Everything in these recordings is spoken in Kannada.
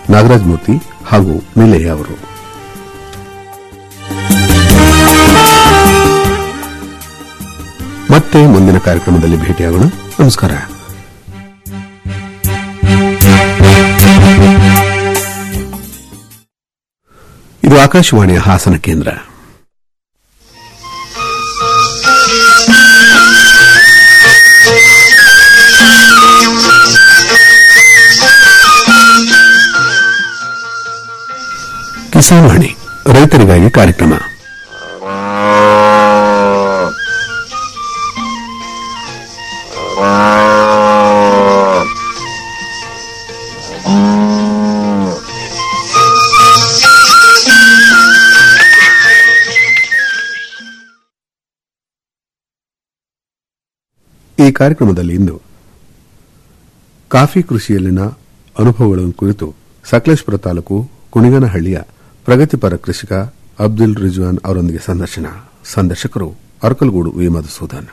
ನಾಗರಾಜ್ ಮೂರ್ತಿ ಹಾಗೂ ನೀಲಯ್ಯ ಅವರು ಮತ್ತೆ ಮುಂದಿನ ಕಾರ್ಯಕ್ರಮದಲ್ಲಿ ಭೇಟಿಯಾಗೋಣ ನಮಸ್ಕಾರ ಇದು ಆಕಾಶವಾಣಿಯ ಹಾಸನ ಕೇಂದ್ರ ಕಿಸಾನ್ ವಾಣಿ ರೈತರಿಗಾಗಿ ಕಾರ್ಯಕ್ರಮ ಈ ಕಾರ್ಯಕ್ರಮದಲ್ಲಿ ಇಂದು ಕಾಫಿ ಕೃಷಿಯಲ್ಲಿನ ಅನುಭವಗಳ ಕುರಿತು ಸಕಲೇಶ್ಪುರ ತಾಲೂಕು ಕುಣಿಗನಹಳ್ಳಿಯ ಪ್ರಗತಿಪರ ಕೃಷಿಕ ಅಬ್ದುಲ್ ರಿಜ್ವಾನ್ ಅವರೊಂದಿಗೆ ಸಂದರ್ಶನ ಸಂದರ್ಶಕರು ಅರಕಲಗೂಡು ವಿ ಮಧುಸೂದನ್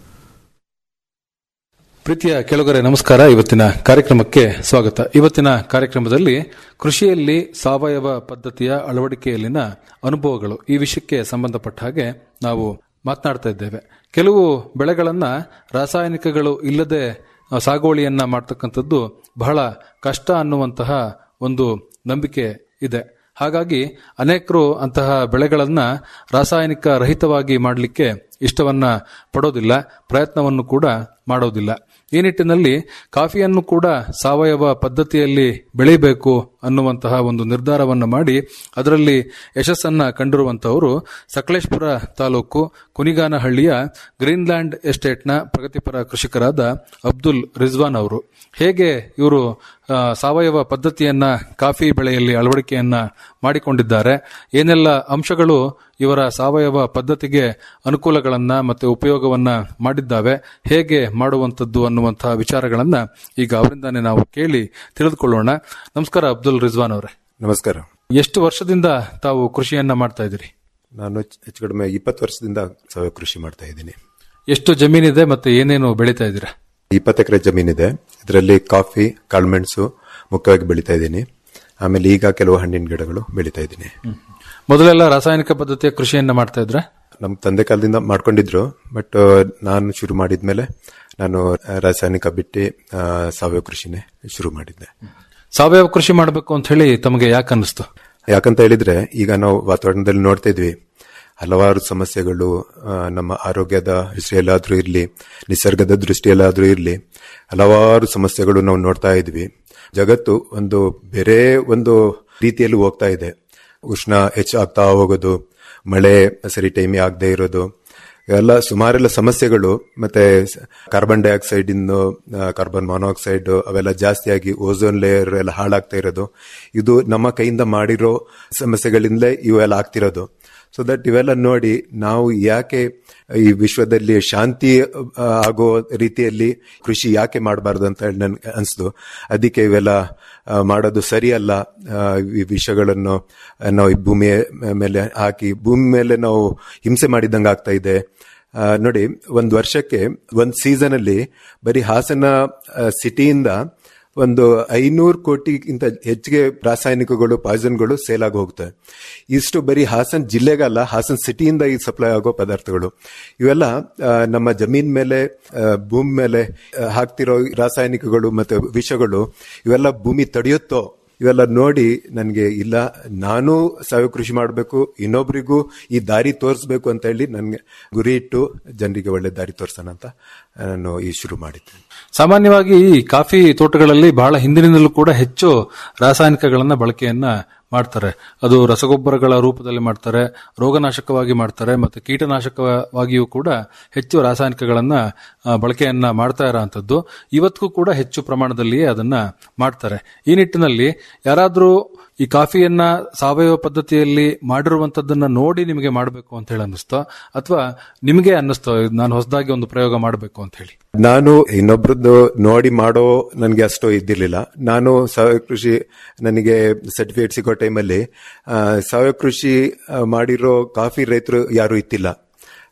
ಪ್ರೀತಿಯ ಕೆಳಗರೆ ನಮಸ್ಕಾರ ಇವತ್ತಿನ ಕಾರ್ಯಕ್ರಮಕ್ಕೆ ಸ್ವಾಗತ ಇವತ್ತಿನ ಕಾರ್ಯಕ್ರಮದಲ್ಲಿ ಕೃಷಿಯಲ್ಲಿ ಸಾವಯವ ಪದ್ಧತಿಯ ಅಳವಡಿಕೆಯಲ್ಲಿನ ಅನುಭವಗಳು ಈ ವಿಷಯಕ್ಕೆ ಸಂಬಂಧಪಟ್ಟ ಹಾಗೆ ನಾವು ಮಾತನಾಡ್ತಾ ಇದ್ದೇವೆ ಕೆಲವು ಬೆಳೆಗಳನ್ನ ರಾಸಾಯನಿಕಗಳು ಇಲ್ಲದೆ ಆ, ಸಾಗುವಳಿಯನ್ನ ಮಾಡ್ತಕ್ಕಂಥದ್ದು ಬಹಳ ಕಷ್ಟ ಅನ್ನುವಂತಹ ಒಂದು ನಂಬಿಕೆ ಇದೆ ಹಾಗಾಗಿ ಅನೇಕರು ಅಂತಹ ಬೆಳೆಗಳನ್ನ ರಾಸಾಯನಿಕ ರಹಿತವಾಗಿ ಮಾಡಲಿಕ್ಕೆ ಇಷ್ಟವನ್ನ ಪಡೋದಿಲ್ಲ ಪ್ರಯತ್ನವನ್ನು ಕೂಡ ಮಾಡೋದಿಲ್ಲ ಈ ನಿಟ್ಟಿನಲ್ಲಿ ಕಾಫಿಯನ್ನು ಕೂಡ ಸಾವಯವ ಪದ್ಧತಿಯಲ್ಲಿ ಬೆಳಿಬೇಕು ಅನ್ನುವಂತಹ ಒಂದು ನಿರ್ಧಾರವನ್ನು ಮಾಡಿ ಅದರಲ್ಲಿ ಯಶಸ್ಸನ್ನ ಕಂಡಿರುವಂತಹವರು ಸಕಲೇಶ್ಪುರ ತಾಲೂಕು ಕುನಿಗಾನಹಳ್ಳಿಯ ಗ್ರೀನ್ಲ್ಯಾಂಡ್ ಎಸ್ಟೇಟ್ನ ಪ್ರಗತಿಪರ ಕೃಷಿಕರಾದ ಅಬ್ದುಲ್ ರಿಜ್ವಾನ್ ಅವರು ಹೇಗೆ ಇವರು ಆ, ಸಾವಯವ ಪದ್ಧತಿಯನ್ನ ಕಾಫಿ ಬೆಳೆಯಲ್ಲಿ ಅಳವಡಿಕೆಯನ್ನ ಮಾಡಿಕೊಂಡಿದ್ದಾರೆ ಏನೆಲ್ಲ ಅಂಶಗಳು ಇವರ ಸಾವಯವ ಪದ್ಧತಿಗೆ ಅನುಕೂಲಗಳನ್ನ ಮತ್ತೆ ಉಪಯೋಗವನ್ನ ಮಾಡಿದ್ದಾವೆ ಹೇಗೆ ಮಾಡುವಂತದ್ದು ಅನ್ನುವಂತಹ ವಿಚಾರಗಳನ್ನ ಈಗ ಅವರಿಂದಾನೇ ನಾವು ಕೇಳಿ ತಿಳಿದುಕೊಳ್ಳೋಣ ನಮಸ್ಕಾರ ಅಬ್ದುಲ್ ರಿಜ್ವಾನ್ ಅವರೇ ನಮಸ್ಕಾರ ಎಷ್ಟು ವರ್ಷದಿಂದ ತಾವು ಕೃಷಿಯನ್ನ ಮಾಡ್ತಾ ಇದ್ದೀರಿ ನಾನು ಹೆಚ್ಚು ಕಡಿಮೆ ಇಪ್ಪತ್ತು ವರ್ಷದಿಂದ ಸಾವಯವ ಕೃಷಿ ಮಾಡ್ತಾ ಇದ್ದೀನಿ ಎಷ್ಟು ಜಮೀನಿದೆ ಮತ್ತೆ ಏನೇನು ಬೆಳೀತಾ ಇದ್ದೀರಾ ಇಪ್ಪತ್ತು ಎಕರೆ ಜಮೀನಿದೆ ಇದರಲ್ಲಿ ಕಾಫಿ ಕಾಳುಮೆಣಸು ಮುಖ್ಯವಾಗಿ ಬೆಳೀತಾ ಇದ್ದೀನಿ ಆಮೇಲೆ ಈಗ ಕೆಲವು ಹಣ್ಣಿನ ಗಿಡಗಳು ಬೆಳೀತಾ ಇದ್ದೀನಿ ಮೊದಲೆಲ್ಲ ರಾಸಾಯನಿಕ ಪದ್ಧತಿಯ ಕೃಷಿಯನ್ನ ಮಾಡ್ತಾ ಇದ್ರೆ ನಮ್ಮ ತಂದೆ ಕಾಲದಿಂದ ಮಾಡ್ಕೊಂಡಿದ್ರು ಬಟ್ ನಾನು ಶುರು ಮಾಡಿದ್ಮೇಲೆ ನಾನು ರಾಸಾಯನಿಕ ಬಿಟ್ಟು ಆ, ಸಾವಯವ ಕೃಷಿನೇ ಶುರು ಮಾಡಿದ್ದೆ ಸಾವಯವ ಕೃಷಿ ಮಾಡಬೇಕು ಅಂತ ಹೇಳಿ ತಮಗೆ ಯಾಕೆ ಅನ್ನಿಸ್ತು ಯಾಕಂತ ಹೇಳಿದ್ರೆ ಈಗ ನಾವು ವಾತಾವರಣದಲ್ಲಿ ನೋಡ್ತಾ ಇದ್ವಿ ಹಲವಾರು ಸಮಸ್ಯೆಗಳು ಆ, ನಮ್ಮ ಆರೋಗ್ಯದ ದೃಷ್ಟಿಯಲ್ಲಾದ್ರೂ ಇರಲಿ ನಿಸರ್ಗದ ದೃಷ್ಟಿಯಲ್ಲಾದ್ರೂ ಇರಲಿ ಹಲವಾರು ಸಮಸ್ಯೆಗಳು ನಾವು ನೋಡ್ತಾ ಇದ್ವಿ ಜಗತ್ತು ಒಂದು ಬೇರೆ ಒಂದು ರೀತಿಯಲ್ಲಿ ಹೋಗ್ತಾ ಇದೆ ಉಷ್ಣ ಹೆಚ್ಚಾಗ್ತಾ ಹೋಗೋದು ಮಳೆ ಸರಿ ಟೈಮಿ ಆಗದೆ ಇರೋದು ಎಲ್ಲ ಸುಮಾರೆಲ್ಲ ಸಮಸ್ಯೆಗಳು ಮತ್ತೆ ಕಾರ್ಬನ್ ಡೈಆಕ್ಸೈಡ್ ಇನ್ನು ಕಾರ್ಬನ್ ಮಾನಾಕ್ಸೈಡ್ ಅವೆಲ್ಲ ಜಾಸ್ತಿಯಾಗಿ ಓಝೋನ್ ಲೇಯರ್ ಎಲ್ಲ ಹಾಳಾಗ್ತಾ ಇರೋದು ಇದು ನಮ್ಮ ಕೈಯಿಂದ ಮಾಡಿರೋ ಸಮಸ್ಯೆಗಳಿಂದಲೇ ಇವೆಲ್ಲ ಆಗ್ತಿರೋದು ಸೊ ದಟ್ ಇವೆಲ್ಲ ನೋಡಿ ನಾವು ಯಾಕೆ ಈ ವಿಶ್ವದಲ್ಲಿ ಶಾಂತಿ ಆ, ಆಗೋ ರೀತಿಯಲ್ಲಿ ಕೃಷಿ ಯಾಕೆ ಮಾಡಬಾರ್ದು ಅಂತ ಹೇಳಿ ನನ್ಗೆ ಅನಿಸ್ತು ಅದಕ್ಕೆ ಇವೆಲ್ಲ ಆ, ಮಾಡೋದು ಸರಿಯಲ್ಲ ಆ, ಈ ವಿಷಯಗಳನ್ನು ನಾವು ಈ ಭೂಮಿಯ ಮೇಲೆ ಹಾಕಿ ಭೂಮಿ ಮೇಲೆ ನಾವು ಹಿಂಸೆ ಮಾಡಿದಂಗೆ ಆಗ್ತಾ ಇದೆ ಆ, ನೋಡಿ ಒಂದು ವರ್ಷಕ್ಕೆ ಒಂದು ಸೀಸನ್ ಅಲ್ಲಿ ಬರೀ ಹಾಸನ ಸಿಟಿಯಿಂದ ಒಂದು ಐನೂರು ಕೋಟಿಗಿಂತ ಹೆಚ್ಚಿಗೆ ರಾಸಾಯನಿಕಗಳು ಪಾಯ್ಸನ್ಗಳು ಸೇಲ್ ಆಗಿ ಹೋಗ್ತವೆ ಇಷ್ಟು ಬರೀ ಹಾಸನ್ ಜಿಲ್ಲೆಗಲ್ಲ ಹಾಸನ್ ಸಿಟಿಯಿಂದ ಈ ಸಪ್ಲೈ ಆಗೋ ಪದಾರ್ಥಗಳು ಇವೆಲ್ಲ ಆ, ನಮ್ಮ ಜಮೀನ್ ಮೇಲೆ ಆ, ಭೂಮಿ ಮೇಲೆ ಆ, ಹಾಕ್ತಿರೋ ರಾಸಾಯನಿಕಗಳು ಮತ್ತೆ ವಿಷಗಳು ಇವೆಲ್ಲ ಭೂಮಿ ತಡೆಯುತ್ತೋ ಇವೆಲ್ಲ ನೋಡಿ ನನಗೆ ಇಲ್ಲ ನಾನು ಸಾವಯವ ಕೃಷಿ ಮಾಡಬೇಕು ಇನ್ನೊಬ್ರಿಗೂ ಈ ದಾರಿ ತೋರಿಸ್ಬೇಕು ಅಂತ ಹೇಳಿ ನನಗೆ ಗುರಿ ಇಟ್ಟು ಜನರಿಗೆ ಒಳ್ಳೆ ದಾರಿ ತೋರ್ಸೋಣ ಅಂತ ನಾನು ಈ ಶುರು ಮಾಡಿದ್ದೆ ಸಾಮಾನ್ಯವಾಗಿ ಈ ಕಾಫಿ ತೋಟಗಳಲ್ಲಿ ಬಹಳ ಹಿಂದಿನಿಂದಲೂ ಕೂಡ ಹೆಚ್ಚು ರಾಸಾಯನಿಕಗಳನ್ನ ಬಳಕೆಯನ್ನ ಮಾಡ್ತಾರೆ ಅದು ರಸಗೊಬ್ಬರಗಳ ರೂಪದಲ್ಲಿ ಮಾಡ್ತಾರೆ ರೋಗನಾಶಕವಾಗಿ ಮಾಡ್ತಾರೆ ಮತ್ತೆ ಕೀಟನಾಶಕವಾಗಿಯೂ ಕೂಡ ಹೆಚ್ಚು ರಾಸಾಯನಿಕಗಳನ್ನ ಆ, ಬಳಕೆಯನ್ನ ಮಾಡ್ತಾ ಇರೋಂಥದ್ದು ಇವತ್ತಿಗೂ ಕೂಡ ಹೆಚ್ಚು ಪ್ರಮಾಣದಲ್ಲಿಯೇ ಅದನ್ನ ಮಾಡ್ತಾರೆ ಈ ನಿಟ್ಟಿನಲ್ಲಿ ಯಾರಾದ್ರೂ ಈ ಕಾಫಿಯನ್ನ ಸಾವಯವ ಪದ್ಧತಿಯಲ್ಲಿ ಮಾಡಿರುವಂತದ್ದನ್ನ ನೋಡಿ ನಿಮಗೆ ಮಾಡಬೇಕು ಅಂತ ಹೇಳಿ ಅನ್ನಿಸ್ತೋ ಅಥವಾ ನಿಮಗೆ ಅನ್ನಿಸ್ತೋ ನಾನು ಹೊಸದಾಗಿ ಒಂದು ಪ್ರಯೋಗ ಮಾಡಬೇಕು ಅಂತ ಹೇಳಿ ನಾನು ಇನ್ನೊಬ್ರದ್ದು ನೋಡಿ ಮಾಡೋ ನನಗೆ ಅಷ್ಟು ಇದ್ದಿರ್ಲಿಲ್ಲ ನಾನು ಸಾವಯವ ಕೃಷಿ ನನಗೆ ಸರ್ಟಿಫಿಕೇಟ್ ಸಿಗೋ ಟೈಮಲ್ಲಿ ಸಾವಯವ ಕೃಷಿ ಆ, ಮಾಡಿರೋ ಕಾಫಿ ರೈತರು ಯಾರು ಇತ್ತಿಲ್ಲ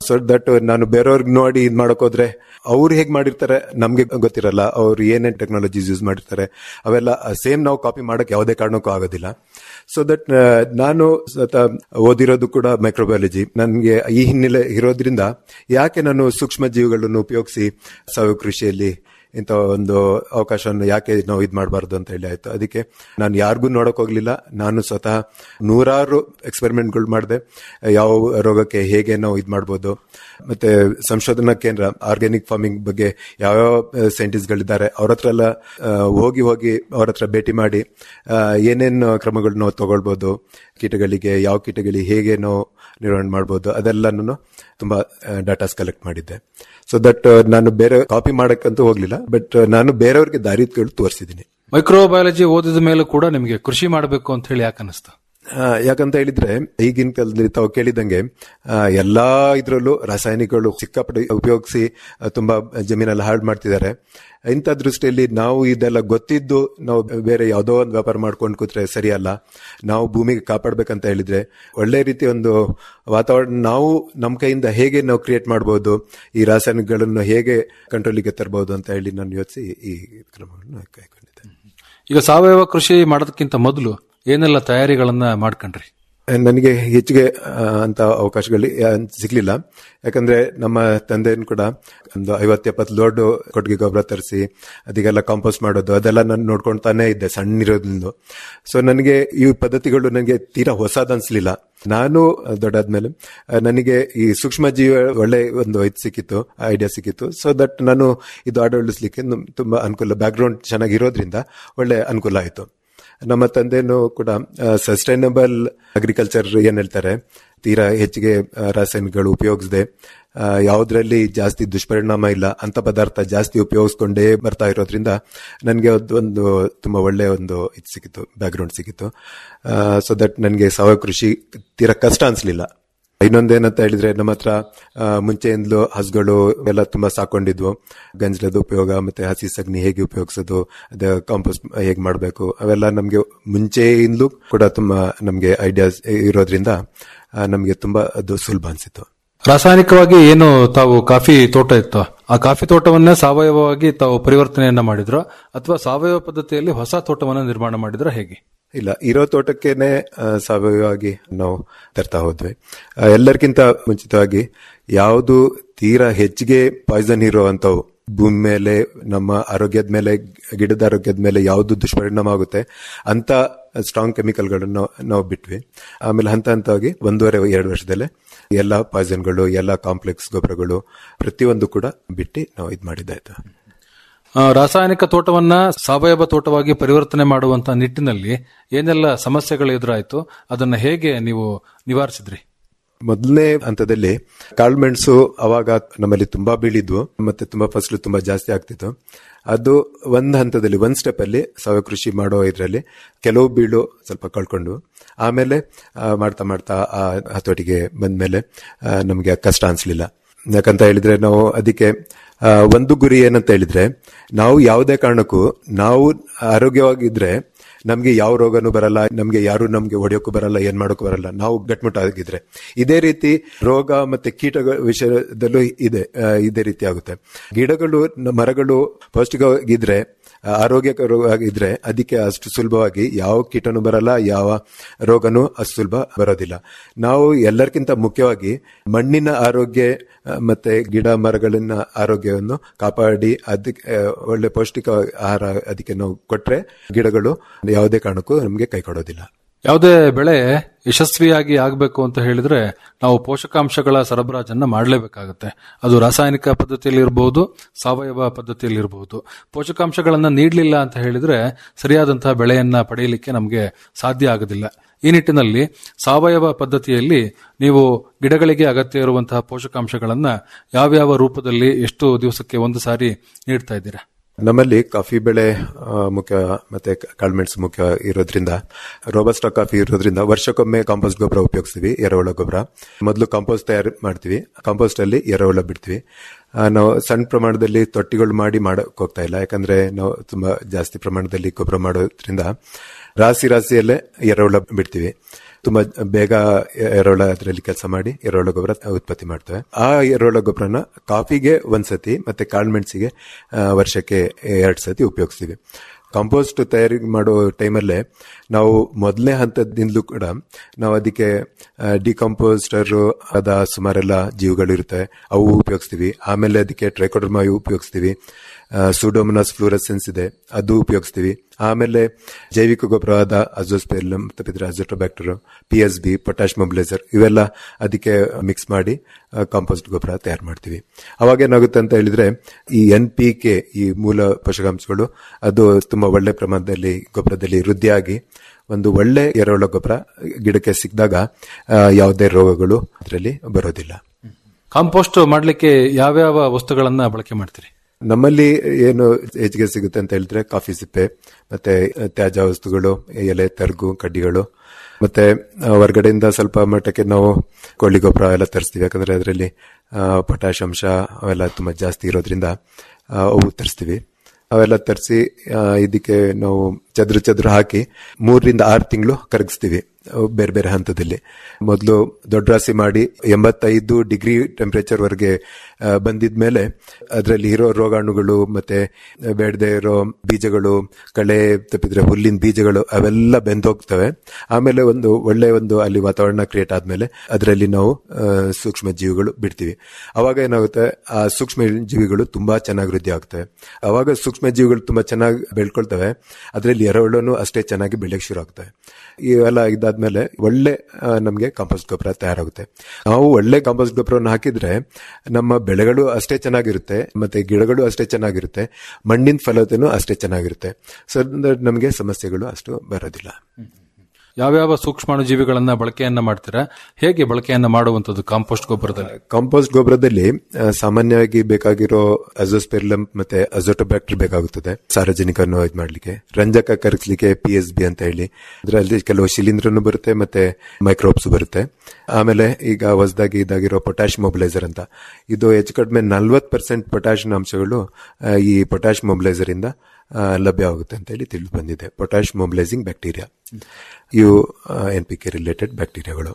ಸೊ ದಟ್ ನಾನು ಬೇರೆಯವ್ರಿಗೆ ನೋಡಿ ಇದ್ ಮಾಡಕ್ ಹೋದ್ರೆ ಅವ್ರು ಹೇಗ್ ಮಾಡಿರ್ತಾರೆ ನಮ್ಗೆ ಗೊತ್ತಿರಲ್ಲ ಅವ್ರು ಏನೇನ್ ಟೆಕ್ನಾಲಜೀಸ್ ಯೂಸ್ ಮಾಡಿರ್ತಾರೆ ಅವೆಲ್ಲ ಸೇಮ್ ನಾವು ಕಾಪಿ ಮಾಡಕ್ ಯಾವುದೇ ಕಾರಣಕ್ಕೂ ಆಗೋದಿಲ್ಲ ಸೊ ದಟ್ ನಾನು ಸ್ವತಃ ಓದಿರೋದು ಕೂಡ ಮೈಕ್ರೋಬಯಾಲಜಿ ನನಗೆ ಈ ಹಿನ್ನೆಲೆ ಇರೋದ್ರಿಂದ ಯಾಕೆ ನಾನು ಸೂಕ್ಷ್ಮ ಜೀವಿಗಳನ್ನು ಉಪಯೋಗಿಸಿ ಸಾವಯವ ಕೃಷಿಯಲ್ಲಿ ಇಂಥ ಒಂದು ಅವಕಾಶವನ್ನು ಯಾಕೆ ನಾವು ಇದು ಮಾಡಬಾರ್ದು ಅಂತ ಹೇಳಿ ಆಯ್ತು ಅದಕ್ಕೆ ನಾನು ಯಾರಿಗೂ ನೋಡಕ್ ಹೋಗ್ಲಿಲ್ಲ ನಾನು ಸ್ವತಃ ನೂರಾರು ಎಕ್ಸ್ಪೆರಿಮೆಂಟ್ಗಳು ಮಾಡಿದೆ ಯಾವ ರೋಗಕ್ಕೆ ಹೇಗೆ ನಾವು ಇದು ಮಾಡ್ಬೋದು ಮತ್ತೆ ಸಂಶೋಧನಾ ಕೇಂದ್ರ ಆರ್ಗ್ಯಾನಿಕ್ ಫಾರ್ಮಿಂಗ್ ಬಗ್ಗೆ ಯಾವ್ಯಾವ ಸೈಂಟಿಸ್ಟ್ಗಳಿದ್ದಾರೆ ಅವ್ರ ಹತ್ರ ಎಲ್ಲ ಆ, ಹೋಗಿ ಹೋಗಿ ಅವ್ರ ಹತ್ರ ಭೇಟಿ ಮಾಡಿ ಆ, ಏನೇನು ಕ್ರಮಗಳು ನಾವು ತಗೊಳ್ಬೋದು ಕೀಟಗಳಿಗೆ ಯಾವ ಕೀಟಗಳಿಗೆ ಹೇಗೆ ನಾವು ನಿರ್ವಹಣೆ ಮಾಡ್ಬೋದು ಅದೆಲ್ಲನೂ ತುಂಬಾ ಡಾಟಾಸ್ ಕಲೆಕ್ಟ್ ಮಾಡಿದ್ದೆ ಸೊ ದಟ್ ನಾನು ಬೇರೆ ಕಾಪಿ ಮಾಡಕ್ಕಂತೂ ಹೋಗ್ಲಿಲ್ಲ ಬಟ್ ನಾನು ಬೇರೆಯವ್ರಿಗೆ ದಾರಿ ತೋರಿಸಿದ್ದೀನಿ ಮೈಕ್ರೋಬಯಾಲಜಿ ಓದಿದ ಮೇಲೂ ಕೂಡ ನಿಮಗೆ ಕೃಷಿ ಮಾಡಬೇಕು ಅಂತ ಹೇಳಿ ಯಾಕೆ ಅನಿಸ್ತು ಆ, ಯಾಕಂತ ಹೇಳಿದ್ರೆ ಈಗಿನ ಕಾಲದಲ್ಲಿ ತಾವು ಕೇಳಿದಂಗೆ ಆ, ಎಲ್ಲಾ ಇದ್ರಲ್ಲೂ ರಾಸಾಯನಿಕಗಳು ಸಿಕ್ಕಾಪಟ್ಟೆ ಉಪಯೋಗಿಸಿ ಆ, ತುಂಬಾ ಜಮೀನೆಲ್ಲ ಹಾಳು ಮಾಡ್ತಿದ್ದಾರೆ ಇಂಥ ದೃಷ್ಟಿಯಲ್ಲಿ ನಾವು ಇದೆಲ್ಲ ಗೊತ್ತಿದ್ದು ನಾವು ಬೇರೆ ಯಾವುದೋ ಒಂದು ವ್ಯಾಪಾರ ಮಾಡ್ಕೊಂಡು ಕೂತ್ರೆ ಸರಿಯಲ್ಲ ನಾವು ಭೂಮಿಗೆ ಕಾಪಾಡ್ಬೇಕಂತ ಹೇಳಿದ್ರೆ ಒಳ್ಳೆ ರೀತಿ ಒಂದು ವಾತಾವರಣ ನಾವು ನಮ್ಮ ಕೈಯಿಂದ ಹೇಗೆ ನಾವು ಕ್ರಿಯೇಟ್ ಮಾಡಬಹುದು ಈ ರಾಸಾಯನಿಕಗಳನ್ನು ಹೇಗೆ ಕಂಟ್ರೋಲಿಗೆ ತರಬಹುದು ಅಂತ ಹೇಳಿ ನಾನು ಯೋಚಿಸಿ ಈ ಕ್ರಮವನ್ನು ಕೈಗೊಂಡಿದ್ದೆ ಈಗ ಸಾವಯವ ಕೃಷಿ ಮಾಡೋದಕ್ಕಿಂತ ಮೊದಲು ಏನೆಲ್ಲ ತಯಾರಿಗಳನ್ನ ಮಾಡ್ಕೊಂಡ್ರಿ ನನಗೆ ಹೆಚ್ಚಿಗೆ ಆ, ಅಂತ ಅವಕಾಶಗಳು ಯಾ- ಸಿಗ್ಲಿಲ್ಲ ಯಾಕಂದ್ರೆ ನಮ್ಮ ತಂದೆಯನ್ನು ಕೂಡ ಒಂದು ಐವತ್ತು ಎಪ್ಪತ್ತು ಲೋಡ್ ಕೊಟ್ಟಿಗೆ ಗೊಬ್ಬರ ತರಿಸಿ ಅದಕ್ಕೆಲ್ಲ ಕಾಂಪೋಸ್ಟ್ ಮಾಡೋದು ಅದೆಲ್ಲ ನಾನು ನೋಡ್ಕೊಂತಾನೆ ಇದ್ದೆ ಸಣ್ಣಿರೋದ್ರಿಂದ ಸೊ ನನಗೆ ಈ ಪದ್ಧತಿಗಳು ನನಗೆ ತೀರಾ ಹೊಸದ್ ಅನ್ಸ್ಲಿಲ್ಲ ನಾನು ದೊಡ್ಡಾದ್ಮೇಲೆ ಆ, ನನಗೆ ಈ ಸೂಕ್ಷ್ಮ ಜೀವ ಒಳ್ಳೆ ಒಂದು ಇದು ಸಿಕ್ಕಿತ್ತು ಐಡಿಯಾ ಸಿಕ್ಕಿತ್ತು ಸೊ ದಟ್ ನಾನು ಇದು ಆಡಳಿಸ್ಲಿಕ್ಕೆ ನಮ್- ತುಂಬಾ ಅನುಕೂಲ ಬ್ಯಾಕ್ ಗ್ರೌಂಡ್ ಚೆನ್ನಾಗಿರೋದ್ರಿಂದ ಒಳ್ಳೆ ಅನುಕೂಲ ಆಯಿತು ನಮ್ಮ ತಂದೆನೂ ಕೂಡ ಸಸ್ಟೈನಬಲ್ ಅಗ್ರಿಕಲ್ಚರ್ ಏನ್ ಹೇಳ್ತಾರೆ ತೀರಾ ಹೆಚ್ಚಿಗೆ ಆ, ರಾಸಾಯನಿಕಗಳು ಉಪಯೋಗಿಸದೆ ಯಾವುದ್ರಲ್ಲಿ ಜಾಸ್ತಿ ದುಷ್ಪರಿಣಾಮ ಇಲ್ಲ ಅಂತ ಪದಾರ್ಥ ಜಾಸ್ತಿ ಉಪಯೋಗಿಸ್ಕೊಂಡೇ ಬರ್ತಾ ಇರೋದ್ರಿಂದ ನನಗೆ ಒಂದು ತುಂಬಾ ಒಳ್ಳೆ ಒಂದು ಇದು ಸಿಕ್ಕಿತ್ತು ಬ್ಯಾಕ್ ಗ್ರೌಂಡ್ ಸಿಕ್ಕಿತ್ತು ಸೊ ದಟ್ ನನಗೆ ಸಾವಯವ ಕೃಷಿ ತೀರಾ ಕಷ್ಟ ಅನ್ಸ್ಲಿಲ್ಲ ಇನ್ನೊಂದೇನಂತ ಹೇಳಿದ್ರೆ ನಮ್ಮ ಹತ್ರ ಆ, ಮುಂಚೆಯಿಂದಲೂ ಹಸುಗಳು ಎಲ್ಲ ತುಂಬಾ ಸಾಕೊಂಡಿದ್ವು ಗಂಜಲದ ಉಪಯೋಗ ಮತ್ತೆ ಹಸಿ ಸಗಣಿ ಹೇಗೆ ಉಪಯೋಗಿಸೋದು ಅದ ಕಾಂಪೋಸ್ಟ್ ಹೇಗೆ ಮಾಡಬೇಕು ಅವೆಲ್ಲ ನಮ್ಗೆ ಮುಂಚೆಯಿಂದಲೂ ಕೂಡ ತುಂಬಾ ನಮ್ಗೆ ಐಡಿಯಾಸ್ ಇರೋದ್ರಿಂದ ಆ, ನಮ್ಗೆ ತುಂಬಾ ಅದು ಸುಲಭ ಅನ್ಸಿತ್ತು ರಾಸಾಯನಿಕವಾಗಿ ಏನು ತಾವು ಕಾಫಿ ತೋಟ ಇತ್ತು ಆ ಕಾಫಿ ತೋಟವನ್ನೇ ಸಾವಯವವಾಗಿ ತಾವು ಪರಿವರ್ತನೆಯನ್ನ ಮಾಡಿದ್ರು ಅಥವಾ ಸಾವಯವ ಪದ್ಧತಿಯಲ್ಲಿ ಹೊಸ ತೋಟವನ್ನ ನಿರ್ಮಾಣ ಮಾಡಿದ್ರ ಹೇಗೆ ಇಲ್ಲ ಇರೋ ತೋಟಕ್ಕೇನೆ ಆ, ಸಾವಯವವಾಗಿ ನಾವು ತರ್ತಾ ಹೋದ್ವಿ ಆ, ಎಲ್ಲರಿಗಿಂತ ಮುಂಚಿತವಾಗಿ ಯಾವುದು ತೀರಾ ಹೆಚ್ಚಿಗೆ ಪಾಯ್ಸನ್ ಇರೋ ಅಂತವು ಭೂಮಿ ಮೇಲೆ ನಮ್ಮ ಆರೋಗ್ಯದ ಮೇಲೆ ಗಿಡದ ಆರೋಗ್ಯದ ಮೇಲೆ ಯಾವುದು ದುಷ್ಪರಿಣಾಮ ಆಗುತ್ತೆ ಅಂತ ಸ್ಟ್ರಾಂಗ್ ಕೆಮಿಕಲ್ಗಳನ್ನು ನಾವು ಬಿಟ್ವಿ ಆಮೇಲೆ ಹಂತ ಹಂತವಾಗಿ ಒಂದೂವರೆ ಎರಡು ವರ್ಷದಲ್ಲೇ ಎಲ್ಲ ಪಾಯ್ಸನ್ಗಳು ಎಲ್ಲ ಕಾಂಪ್ಲೆಕ್ಸ್ ಗೊಬ್ಬರಗಳು ಪ್ರತಿಯೊಂದು ಕೂಡ ಬಿಟ್ಟು ನಾವು ಇದು ಮಾಡಿದ್ದಾಯ್ತು ಆ, ರಾಸಾಯನಿಕ ತೋಟವನ್ನ ಸಾವಯವ ತೋಟವಾಗಿ ಪರಿವರ್ತನೆ ಮಾಡುವಂತ ನಿಟ್ಟಿನಲ್ಲಿ ಏನೆಲ್ಲ ಸಮಸ್ಯೆಗಳು ಎದುರಾಯ್ತು ಅದನ್ನ ಹೇಗೆ ನೀವು ನಿವಾರಿಸಿದ್ರಿ ಮೊದಲನೇ ಹಂತದಲ್ಲಿ ಕಾಳುಮೆಣಸು ಅವಾಗ ನಮ್ಮಲ್ಲಿ ತುಂಬಾ ಬೀಳಿದ್ವು ಮತ್ತೆ ತುಂಬಾ ಫಸಲು ತುಂಬಾ ಜಾಸ್ತಿ ಆಗ್ತಿತ್ತು ಅದು ಒಂದ್ ಹಂತದಲ್ಲಿ ಒಂದ್ ಸ್ಟೆಪ್ ಅಲ್ಲಿ ಸಾವಯವ ಕೃಷಿ ಮಾಡೋ ಇದ್ರಲ್ಲಿ ಕೆಲವು ಬೀಳು ಸ್ವಲ್ಪ ಕಳ್ಕೊಂಡು ಆಮೇಲೆ ಆ, ಮಾಡ್ತಾ ಮಾಡ್ತಾ ಆ ಹತೋಟಿಗೆ ಬಂದ್ಮೇಲೆ ಆ, ನಮ್ಗೆ ಕಷ್ಟ ಅನ್ಸ್ಲಿಲ್ಲ ಯಾಕಂತ ಹೇಳಿದ್ರೆ ನಾವು ಅದಕ್ಕೆ ಆ, ಒಂದು ಗುರಿ ಏನಂತ ಹೇಳಿದ್ರೆ ನಾವು ಯಾವುದೇ ಕಾರಣಕ್ಕೂ ನಾವು ಆರೋಗ್ಯವಾಗಿದ್ರೆ ನಮ್ಗೆ ಯಾವ ರೋಗನೂ ಬರಲ್ಲ ನಮ್ಗೆ ಯಾರು ನಮ್ಗೆ ಹೊಡೆಯೋಕ್ಕೂ ಬರಲ್ಲ ಏನ್ ಮಾಡೋಕ್ಕೂ ಬರಲ್ಲ ನಾವು ಗಟ್ಮುಟ್ಟಾಗಿದ್ರೆ ಇದೇ ರೀತಿ ರೋಗ ಮತ್ತೆ ಕೀಟಗಳ ವಿಷಯದಲ್ಲೂ ಇದೆ ಆ, ಇದೇ ರೀತಿ ಆಗುತ್ತೆ ಗಿಡಗಳು ನ- ಮರಗಳು ಪೌಷ್ಟಿಕವಾಗಿದ್ರೆ ಆ, ಆರೋಗ್ಯಕರವಾಗಿದ್ರೆ ಅದಕ್ಕೆ ಅಷ್ಟು ಸುಲಭವಾಗಿ ಯಾವ ಕೀಟನೂ ಬರಲ್ಲ ಯಾವ ರೋಗನೂ ಅಷ್ಟು ಸುಲಭ ಬರೋದಿಲ್ಲ ನಾವು ಎಲ್ಲರಿಗಿಂತ ಮುಖ್ಯವಾಗಿ ಮಣ್ಣಿನ ಆರೋಗ್ಯ ಆ, ಮತ್ತೆ ಗಿಡ ಮರಗಳನ್ನ ಆರೋಗ್ಯವನ್ನು ಕಾಪಾಡಿ ಅದಕ್ಕೆ ಆ, ಒಳ್ಳೆ ಪೌಷ್ಟಿಕ ಆಹಾರ ಅದಕ್ಕೆ ನಾವು ಕೊಟ್ರೆ ಗಿಡಗಳು ಯಾವುದೇ ಕಾರಣಕ್ಕೂ ನಮಗೆ ಕೈ ಕೊಡೋದಿಲ್ಲ ಯಾವುದೇ ಬೆಳೆ ಯಶಸ್ವಿಯಾಗಿ ಆಗಬೇಕು ಅಂತ ಹೇಳಿದ್ರೆ ನಾವು ಪೋಷಕಾಂಶಗಳ ಸರಬರಾಜನ್ನ ಮಾಡಲೇಬೇಕಾಗುತ್ತೆ ಅದು ರಾಸಾಯನಿಕ ಪದ್ಧತಿಯಲ್ಲಿ ಇರಬಹುದು ಸಾವಯವ ಪದ್ಧತಿಯಲ್ಲಿ ಇರಬಹುದು ಪೋಷಕಾಂಶಗಳನ್ನ ನೀಡಲಿಲ್ಲ ಅಂತ ಹೇಳಿದ್ರೆ ಸರಿಯಾದಂತಹ ಬೆಳೆಯನ್ನ ಪಡೆಯಲಿಕ್ಕೆ ನಮಗೆ ಸಾಧ್ಯ ಆಗೋದಿಲ್ಲ ಈ ನಿಟ್ಟಿನಲ್ಲಿ ಸಾವಯವ ಪದ್ಧತಿಯಲ್ಲಿ ನೀವು ಗಿಡಗಳಿಗೆ ಅಗತ್ಯ ಇರುವಂತಹ ಪೋಷಕಾಂಶಗಳನ್ನ ಯಾವ್ಯಾವ ರೂಪದಲ್ಲಿ ಎಷ್ಟು ದಿವಸಕ್ಕೆ ಒಂದು ಸಾರಿ ನೀಡ್ತಾ ಇದ್ದೀರಾ ನಮ್ಮಲ್ಲಿ ಕಾಫಿ ಬೆಳೆ ಆ, ಮುಖ್ಯ ಮತ್ತೆ ಕಾಳುಮೆಣಸು ಮುಖ್ಯ ಇರೋದ್ರಿಂದ ರೋಬಸ್ಟಾ ಕಾಫಿ ಇರೋದ್ರಿಂದ ವರ್ಷಕ್ಕೊಮ್ಮೆ ಕಾಂಪೋಸ್ಟ್ ಗೊಬ್ಬರ ಉಪಯೋಗಿಸ್ತೀವಿ ಎರೆಹುಳ ಗೊಬ್ಬರ ಮೊದಲು ಕಾಂಪೋಸ್ಟ್ ತಯಾರು ಮಾಡ್ತೀವಿ ಕಾಂಪೋಸ್ಟ್ ಅಲ್ಲಿ ಎರೆಹುಳ ಬಿಡ್ತೀವಿ ಆ, ನಾವು ಸಣ್ಣ ಪ್ರಮಾಣದಲ್ಲಿ ತೊಟ್ಟಿಗಳು ಮಾಡಿ ಮಾಡಕ್ ಹೋಗ್ತಾ ಇಲ್ಲ ಯಾಕಂದ್ರೆ ನಾವು ತುಂಬಾ ಜಾಸ್ತಿ ಪ್ರಮಾಣದಲ್ಲಿ ಗೊಬ್ಬರ ಮಾಡೋದ್ರಿಂದ ರಾಸಿ ರಾಸಿಯಲ್ಲೇ ಎರೆಹುಳ ಬಿಡ್ತೀವಿ ತುಂಬಾ ಬೇಗ ಎರೆಹುಳ ಅದರಲ್ಲಿ ಕೆಲಸ ಮಾಡಿ ಎರೆಹುಳ ಗೊಬ್ಬರ ಉತ್ಪತ್ತಿ ಮಾಡ್ತೇವೆ ಆ ಎರೆಹುಳ ಗೊಬ್ಬರನ ಕಾಫಿಗೆ ಒಂದ್ಸತಿ ಮತ್ತೆ ಕಾಳುಮೆಣಸಿಗೆ ಆ, ವರ್ಷಕ್ಕೆ ಎರಡ್ ಸತಿ ಉಪಯೋಗಿಸ್ತೀವಿ ಕಾಂಪೋಸ್ಟ್ ತಯಾರಿ ಮಾಡೋ ಟೈಮಲ್ಲೇ ನಾವು ಮೊದಲನೇ ಹಂತದಿಂದಲೂ ಕೂಡ ನಾವು ಅದಕ್ಕೆ ಡಿಕಂಪೋಸ್ಟರ್ ಅದ ಸುಮಾರೆಲ್ಲ ಜೀವಿಗಳು ಇರುತ್ತೆ ಅವು ಉಪಯೋಗಿಸ್ತೀವಿ ಆಮೇಲೆ ಅದಕ್ಕೆ ಟ್ರೈಕೋಡರ್ಮಾ ಉಪಯೋಗಿಸ್ತೀವಿ ಸುಡೋಮನಸ್ ಫ್ಲೂರಸೆನ್ಸ್ ಇದೆ ಅದು ಉಪಯೋಗಿಸ್ತೀವಿ ಆಮೇಲೆ ಜೈವಿಕ ಗೊಬ್ಬರವಾದ ಅಜೋಸ್ಪೆಲ್ಲಮ್ ತಪ್ಪಿದ್ರೆ azotobacter P S B potash mobiliser ಇವೆಲ್ಲ ಅದಕ್ಕೆ ಮಿಕ್ಸ್ ಮಾಡಿ ಕಾಂಪೋಸ್ಟ್ ಗೊಬ್ಬರ ತಯಾರು ಮಾಡ್ತೀವಿ ಅವಾಗ ಏನಾಗುತ್ತೆ ಅಂತ ಹೇಳಿದ್ರೆ ಈ ಎನ್ ಪಿ ಕೆ ಈ ಮೂಲ ಪೋಷಕಾಂಶಗಳು ಅದು ತುಂಬಾ ಒಳ್ಳೆ ಪ್ರಮಾಣದಲ್ಲಿ ಗೊಬ್ಬರದಲ್ಲಿ ವೃದ್ಧಿಯಾಗಿ ಒಂದು ಒಳ್ಳೆ ಎರೆಹುಳ ಗೊಬ್ಬರ ಗಿಡಕ್ಕೆ ಸಿಕ್ಕಿದಾಗ ಯಾವುದೇ ರೋಗಗಳು ಅದರಲ್ಲಿ ಬರೋದಿಲ್ಲ ಕಾಂಪೋಸ್ಟ್ ಮಾಡ್ಲಿಕ್ಕೆ ಯಾವ್ಯಾವ ವಸ್ತುಗಳನ್ನ ಬಳಕೆ ಮಾಡ್ತೀರಿ ನಮ್ಮಲ್ಲಿ ಏನು ಹೆಚ್ಚಿಗೆ ಸಿಗುತ್ತೆ ಅಂತ ಹೇಳಿದ್ರೆ ಕಾಫಿ ಸಿಪ್ಪೆ ಮತ್ತೆ ತ್ಯಾಜ್ಯ ವಸ್ತುಗಳು ಎಲೆ ತರ್ಗು ಕಡ್ಡಿಗಳು ಮತ್ತೆ ಆ, ಹೊರಗಡೆಯಿಂದ ಸ್ವಲ್ಪ ಮಟ್ಟಕ್ಕೆ ನಾವು ಕೋಳಿ ಗೊಬ್ಬರ ಎಲ್ಲ ತರಿಸ್ತೀವಿ ಯಾಕಂದ್ರೆ ಅದರಲ್ಲಿ ಪೊಟ್ಯಾಶ್ ಅಂಶ ಅವೆಲ್ಲ ತುಂಬಾ ಜಾಸ್ತಿ ಇರೋದ್ರಿಂದ ಆ, ಅವು ತರಿಸ್ತೀವಿ ಅವೆಲ್ಲ ತರಿಸಿ ಇದಕ್ಕೆ ನಾವು ಚದ್ರ ಚದ್ರ ಹಾಕಿ ಮೂರರಿಂದ ಆರು ತಿಂಗಳು ಕರಗಿಸ್ತೀವಿ ಅವು ಬೇರೆ ಬೇರೆ ಹಂತದಲ್ಲಿ ಮೊದಲು ದೊಡ್ಡ ರಾಶಿ ಮಾಡಿ ಎಂಬತ್ತೈದು ಡಿಗ್ರಿ ಟೆಂಪರೇಚರ್ ವರೆಗೆ ಬಂದಿದ್ಮೇಲೆ ಅದರಲ್ಲಿ ಇರೋ ರೋಗಾಣುಗಳು ಮತ್ತೆ ಬೇಡದೆ ಇರೋ ಬೀಜಗಳು ಕಳೆ ತಪ್ಪಿದ್ರೆ ಹುಲ್ಲಿನ ಬೀಜಗಳು ಅವೆಲ್ಲ ಬೆಂದೋಗ್ತವೆ ಆಮೇಲೆ ಒಂದು ಒಳ್ಳೆ ಒಂದು ಅಲ್ಲಿ ವಾತಾವರಣ ಕ್ರಿಯೇಟ್ ಆದ್ಮೇಲೆ ಅದರಲ್ಲಿ ನಾವು ಆ, ಸೂಕ್ಷ್ಮ ಜೀವಿಗಳು ಬಿಡ್ತೀವಿ ಅವಾಗ ಏನಾಗುತ್ತೆ ಆ ಸೂಕ್ಷ್ಮ ಜೀವಿಗಳು ತುಂಬಾ ಚೆನ್ನಾಗಿ ವೃದ್ಧಿ ಆಗ್ತವೆ ಅವಾಗ ಸೂಕ್ಷ್ಮ ಜೀವಿಗಳು ತುಂಬಾ ಚೆನ್ನಾಗಿ ಬೆಳ್ಕೊಳ್ತವೆ ಅದರಲ್ಲಿ ಎರೆಹುಳನು ಅಷ್ಟೇ ಚೆನ್ನಾಗಿ ಬೆಳೆಯಕ್ಕೆ ಶುರು ಆಗ್ತವೆ ಇವೆಲ್ಲ ಇದಾದ್ಮೇಲೆ ಒಳ್ಳೆ ಆ, ನಮ್ಗೆ ಕಾಂಪೋಸ್ಟ್ ಗೊಬ್ಬರ ತಯಾರಾಗುತ್ತೆ ನಾವು ಒಳ್ಳೆ ಕಾಂಪೋಸ್ಟ್ ಗೊಬ್ಬರವನ್ನು ಹಾಕಿದ್ರೆ ನಮ್ಮ ಬೆಳೆಗಳು ಅಷ್ಟೇ ಚೆನ್ನಾಗಿರುತ್ತೆ ಮತ್ತೆ ಗಿಡಗಳು ಅಷ್ಟೇ ಚೆನ್ನಾಗಿರುತ್ತೆ ಮಣ್ಣಿನ ಫಲವತ್ತನು ಅಷ್ಟೇ ಚೆನ್ನಾಗಿರುತ್ತೆ ಸೊ ನಮಗೆ ಸಮಸ್ಯೆಗಳು ಅಷ್ಟು ಬರೋದಿಲ್ಲ ಯಾವ್ಯಾವ ಸೂಕ್ಷ್ಮಾಣು ಜೀವಿಗಳನ್ನ ಬಳಕೆಯನ್ನ ಮಾಡ್ತೀರಾ ಹೇಗೆ ಬಳಕೆಯನ್ನ ಮಾಡುವಂತದ್ದು ಕಾಂಪೋಸ್ಟ್ ಗೊಬ್ಬರದಲ್ಲಿ ಕಾಂಪೋಸ್ಟ್ ಗೊಬ್ಬರದಲ್ಲಿ ಆ, ಸಾಮಾನ್ಯವಾಗಿ ಬೇಕಾಗಿರೋ ಅಜೋಸ್ಪೆರ್ಲಮ್ ಮತ್ತೆ ಅಜೋಟೋಬ್ಯಾಕ್ಟರ್ ಬೇಕಾಗುತ್ತದೆ ಸಾರ್ವಜನಿಕವನ್ನು ಇದು ಮಾಡ್ಲಿಕ್ಕೆ ರಂಜಕ ಕರಗಿಸ್ಲಿಕ್ಕೆ ಪಿ ಎಸ್ ಬಿ ಅಂತ ಹೇಳಿ ಅದರಲ್ಲಿ ಕೆಲವು ಶಿಲೀಂಧ್ರನು ಬರುತ್ತೆ ಮತ್ತೆ ಮೈಕ್ರೋಬ್ಸ್ ಬರುತ್ತೆ ಆಮೇಲೆ ಈಗ ಹೊಸದಾಗಿ ಇದಾಗಿರೋ ಪೊಟ್ಯಾಶ್ ಮೊಬಿಲೈಸರ್ ಅಂತ ಇದು ಹೆಚ್ಚು ಕಡಿಮೆ ನಲ್ವತ್ ಪರ್ಸೆಂಟ್ ಪೊಟ್ಯಾಶ್ ಅಂಶಗಳು ಆ, ಈ ಪೊಟ್ಯಾಶ್ ಮೊಬಿಲೈಸರ್ ಇಂದ ಆ, ಲಭ್ಯವಾಗುತ್ತೆ ಅಂತ ಹೇಳಿ ತಿಳಿದು ಬಂದಿದೆ ಪೊಟ್ಯಾಶ್ ಮೊಬಿಲೈಸಿಂಗ್ ಬ್ಯಾಕ್ಟೀರಿಯಾ ಇವು ಎನ್ ಪಿ ಕೆ ರಿಲೇಟೆಡ್ ಬ್ಯಾಕ್ಟೀರಿಯಾಗಳು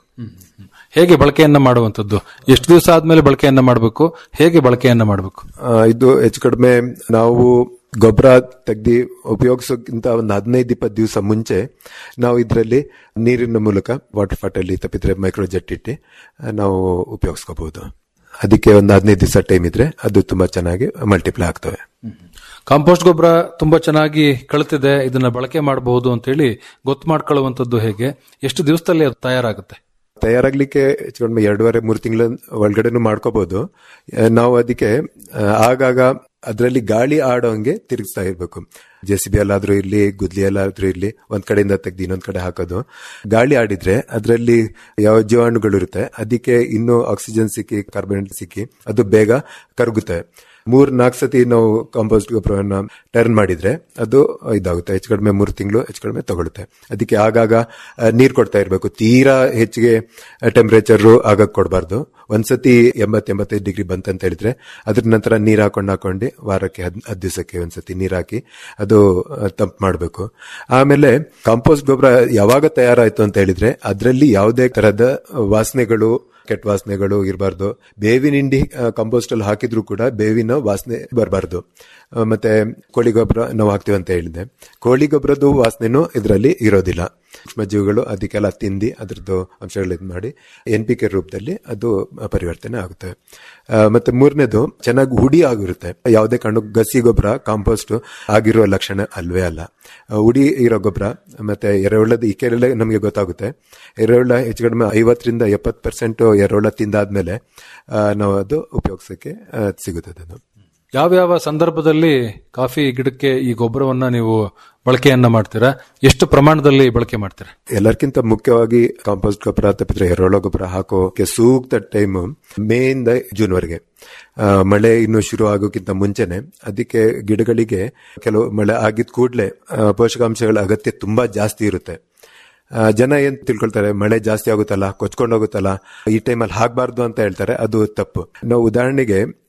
ಹೇಗೆ ಬಳಕೆಯನ್ನ ಮಾಡುವಂತದ್ದು ಎಷ್ಟು ದಿವಸ ಆದ್ಮೇಲೆ ಬಳಕೆಯನ್ನ ಮಾಡಬೇಕು ಹೇಗೆ ಬಳಕೆಯನ್ನ ಮಾಡಬೇಕು ಆ, ಇದು ಹೆಚ್ಚು ಕಡಿಮೆ ನಾವು ಗೊಬ್ಬರ ತೆಗ್ದಿ ಉಪಯೋಗಿಸೋಕ್ಕಿಂತ ಒಂದು ಹದಿನೈದು ಇಪ್ಪತ್ತು ದಿವಸ ಮುಂಚೆ ನಾವು ಇದರಲ್ಲಿ ನೀರಿನ ಮೂಲಕ ವಾಟರ್ ಫಾಟಲ್ಲಿ ತಪ್ಪಿದ್ರೆ ಮೈಕ್ರೋಜೆಟ್ ಇಟ್ಟು ಆ, ನಾವು ಉಪಯೋಗಿಸ್ಕೋಬಹುದು ಅದಕ್ಕೆ ಒಂದು ಹದಿನೈದು ದಿವಸ ಟೈಮ್ ಇದ್ರೆ ಅದು ತುಂಬಾ ಚೆನ್ನಾಗಿ ಮಲ್ಟಿಪ್ಲೈ ಆಗ್ತವೆ ಕಾಂಪೋಸ್ಟ್ ಗೊಬ್ಬರ ತುಂಬಾ ಚೆನ್ನಾಗಿ ಕಳಿತಿದೆ ಇದನ್ನ ಬಳಕೆ ಮಾಡಬಹುದು ಅಂತ ಹೇಳಿ ಗೊತ್ತು ಮಾಡ್ಕೊಳ್ಳುವಂತದ್ದು ಹೇಗೆ ಎಷ್ಟು ದಿವಸದಲ್ಲಿ ಅದು ತಯಾರಾಗುತ್ತೆ ತಯಾರಾಗ್ಲಿಕ್ಕೆ ಹೆಚ್ಚು ಕಡಿಮೆ ಎರಡೂವರೆ ಮೂರು ತಿಂಗಳ ಒಳಗಡೆನೂ ಮಾಡ್ಕೋಬಹುದು ಆ, ನಾವು ಅದಕ್ಕೆ ಆ, ಆಗಾಗ ಅದರಲ್ಲಿ ಗಾಳಿ ಆಡೋಂಗೆ ತಿರುಗಿಸ್ತಾ ಇರ್ಬೇಕು ಜೆ ಸಿ ಬಿ ಅಲ್ಲಾದ್ರೂ ಇರ್ಲಿ ಗುದ್ಲಿ ಅಲ್ಲಾದ್ರೂ ಇರ್ಲಿ ಒಂದ್ ಕಡೆಯಿಂದ ತೆಗ್ದು ಇನ್ನೊಂದ್ ಕಡೆ ಹಾಕೋದು ಗಾಳಿ ಆಡಿದ್ರೆ ಅದರಲ್ಲಿ ಯಾವ ಜೀವಾಣುಗಳು ಇರುತ್ತೆ ಅದಕ್ಕೆ ಇನ್ನೂ ಆಕ್ಸಿಜನ್ ಸಿಕ್ಕಿ ಕಾರ್ಬನ್ ಸಿಕ್ಕಿ ಅದು ಬೇಗ ಕರಗುತ್ತೆ ಮೂರ್ ನಾಲ್ಕು ಸತಿ ನಾವು ಕಾಂಪೋಸ್ಟ್ ಗೊಬ್ಬರವನ್ನ ಟರ್ನ್ ಮಾಡಿದ್ರೆ ಅದು ಇದಾಗುತ್ತೆ ಹೆಚ್ಚು ಕಡಿಮೆ ಮೂರು ತಿಂಗಳು ಹೆಚ್ಚು ಕಡಿಮೆ ತಗೊಳುತ್ತೆ ಅದಕ್ಕೆ ಆಗಾಗ ನೀರು ಕೊಡ್ತಾ ಇರಬೇಕು ತೀರಾ ಹೆಚ್ಚಿಗೆ ಟೆಂಪರೇಚರ್ ಆಗಾಗ ಕೊಡಬಾರ್ದು ಒಂದ್ಸತಿ ಎಂಬತ್ ಎಂಬತ್ತೈದು ಡಿಗ್ರಿ ಬಂತಂತ ಹೇಳಿದ್ರೆ ಅದ್ರ ನಂತರ ನೀರ್ ಹಾಕೊಂಡು ಹಾಕೊಂಡು ವಾರಕ್ಕೆ ಹದ್ ಹತ್ತು ದಿವಸಕ್ಕೆ ಒಂದ್ಸತಿ ನೀರ್ ಹಾಕಿ ಅದು ತಂಪು ಮಾಡಬೇಕು ಆಮೇಲೆ ಕಾಂಪೋಸ್ಟ್ ಗೊಬ್ಬರ ಯಾವಾಗ ತಯಾರಾಯ್ತು ಅಂತ ಹೇಳಿದ್ರೆ ಅದರಲ್ಲಿ ಯಾವುದೇ ತರಹದ ವಾಸನೆಗಳು ಕೆಟ್ಟ ವಾಸನೆಗಳು ಇರಬಾರ್ದು ಬೇವಿನ ಹಿಂಡಿ ಕಂಪೋಸ್ಟ್ ಅಲ್ಲಿ ಹಾಕಿದ್ರು ಕೂಡ ಬೇವಿನ ವಾಸನೆ ಬರಬಾರ್ದು ಮತ್ತೆ ಕೋಳಿ ಗೊಬ್ಬರ ನಾವು ಹಾಕ್ತೀವಿ ಅಂತ ಹೇಳಿದೆ ಕೋಳಿ ಗೊಬ್ಬರದ್ದು ವಾಸನೆನೂ ಇದರಲ್ಲಿ ಇರೋದಿಲ್ಲ ಸೂಕ್ಷ್ಮಜೀವಿಗಳು ಅದಕ್ಕೆಲ್ಲ ತಿಂದಿ ಅದ್ರದ್ದು ಅಂಶಗಳು ಇದು ಮಾಡಿ ಎನ್ ಪಿ ಕೆ ರೂಪದಲ್ಲಿ ಅದು ಪರಿವರ್ತನೆ ಆಗುತ್ತೆ ಆ, ಮತ್ತೆ ಮೂರನೇದು ಚೆನ್ನಾಗಿ ಹುಡಿ ಆಗಿರುತ್ತೆ ಯಾವುದೇ ಕಾರಣಕ್ಕೂ ಗಸಿ ಗೊಬ್ಬರ ಕಾಂಪೋಸ್ಟ್ ಆಗಿರೋ ಲಕ್ಷಣ ಅಲ್ವೇ ಅಲ್ಲ ಆ, ಹುಡಿ ಇರೋ ಗೊಬ್ಬರ ಮತ್ತೆ ಎರೆಹುಳದ ಈ ಕೆರೆಲ್ಲ ನಮಗೆ ಗೊತ್ತಾಗುತ್ತೆ ಎರೆಹುಳ ಹೆಚ್ಚು ಕಡಿಮೆ ಐವತ್ತರಿಂದ ಎಪ್ಪತ್ತು ಪರ್ಸೆಂಟ್ ಎರೆಹುಳ ತಿಂದಾದ್ಮೇಲೆ ಆ, ನಾವು ಅದು ಉಪಯೋಗಿಸಕ್ಕೆ ಆ, ಸಿಗುತ್ತದೆ ಅದು ಯಾವ್ಯಾವ ಸಂದರ್ಭದಲ್ಲಿ ಕಾಫಿ ಗಿಡಕ್ಕೆ ಈ ಗೊಬ್ಬರವನ್ನ ನೀವು ಬಳಕೆಯನ್ನ ಮಾಡ್ತೀರಾ ಎಷ್ಟು ಪ್ರಮಾಣದಲ್ಲಿ ಬಳಕೆ ಮಾಡ್ತೀರಾ ಎಲ್ಲರಿಗಿಂತ ಮುಖ್ಯವಾಗಿ ಕಾಂಪೋಸ್ಟ್ ಗೊಬ್ಬರ ತಪ್ಪಿದ್ರೆ ಎರೆಹುಳ ಗೊಬ್ಬರ ಹಾಕೋಕೆ ಸೂಕ್ತ ಟೈಮ್ ಮೇ ಇಂದ ಜೂನ್ ವರೆಗೆ ಆ, ಮಳೆ ಇನ್ನು ಶುರು ಆಗೋಕ್ಕಿಂತ ಮುಂಚೆನೆ ಅದಕ್ಕೆ ಗಿಡಗಳಿಗೆ ಕೆಲವು ಮಳೆ ಆಗಿದ ಕೂಡಲೇ ಪೋಷಕಾಂಶಗಳ ಅಗತ್ಯ ತುಂಬಾ ಜಾಸ್ತಿ ಇರುತ್ತೆ ಆ, ಜನ ಏನ್ ತಿಳ್ಕೊಳ್ತಾರೆ ಮಳೆ ಜಾಸ್ತಿ ಆಗುತ್ತಲ್ಲ ಕೊಚ್ಕೊಂಡು ಹೋಗುತ್ತಲ್ಲ ಈ ಟೈಮಲ್ಲಿ ಹಾಕ್ಬಾರ್ದು ಅಂತ ಹೇಳ್ತಾರೆ ಅದು ತಪ್ಪು ನಾವು ಉದಾಹರಣೆಗೆ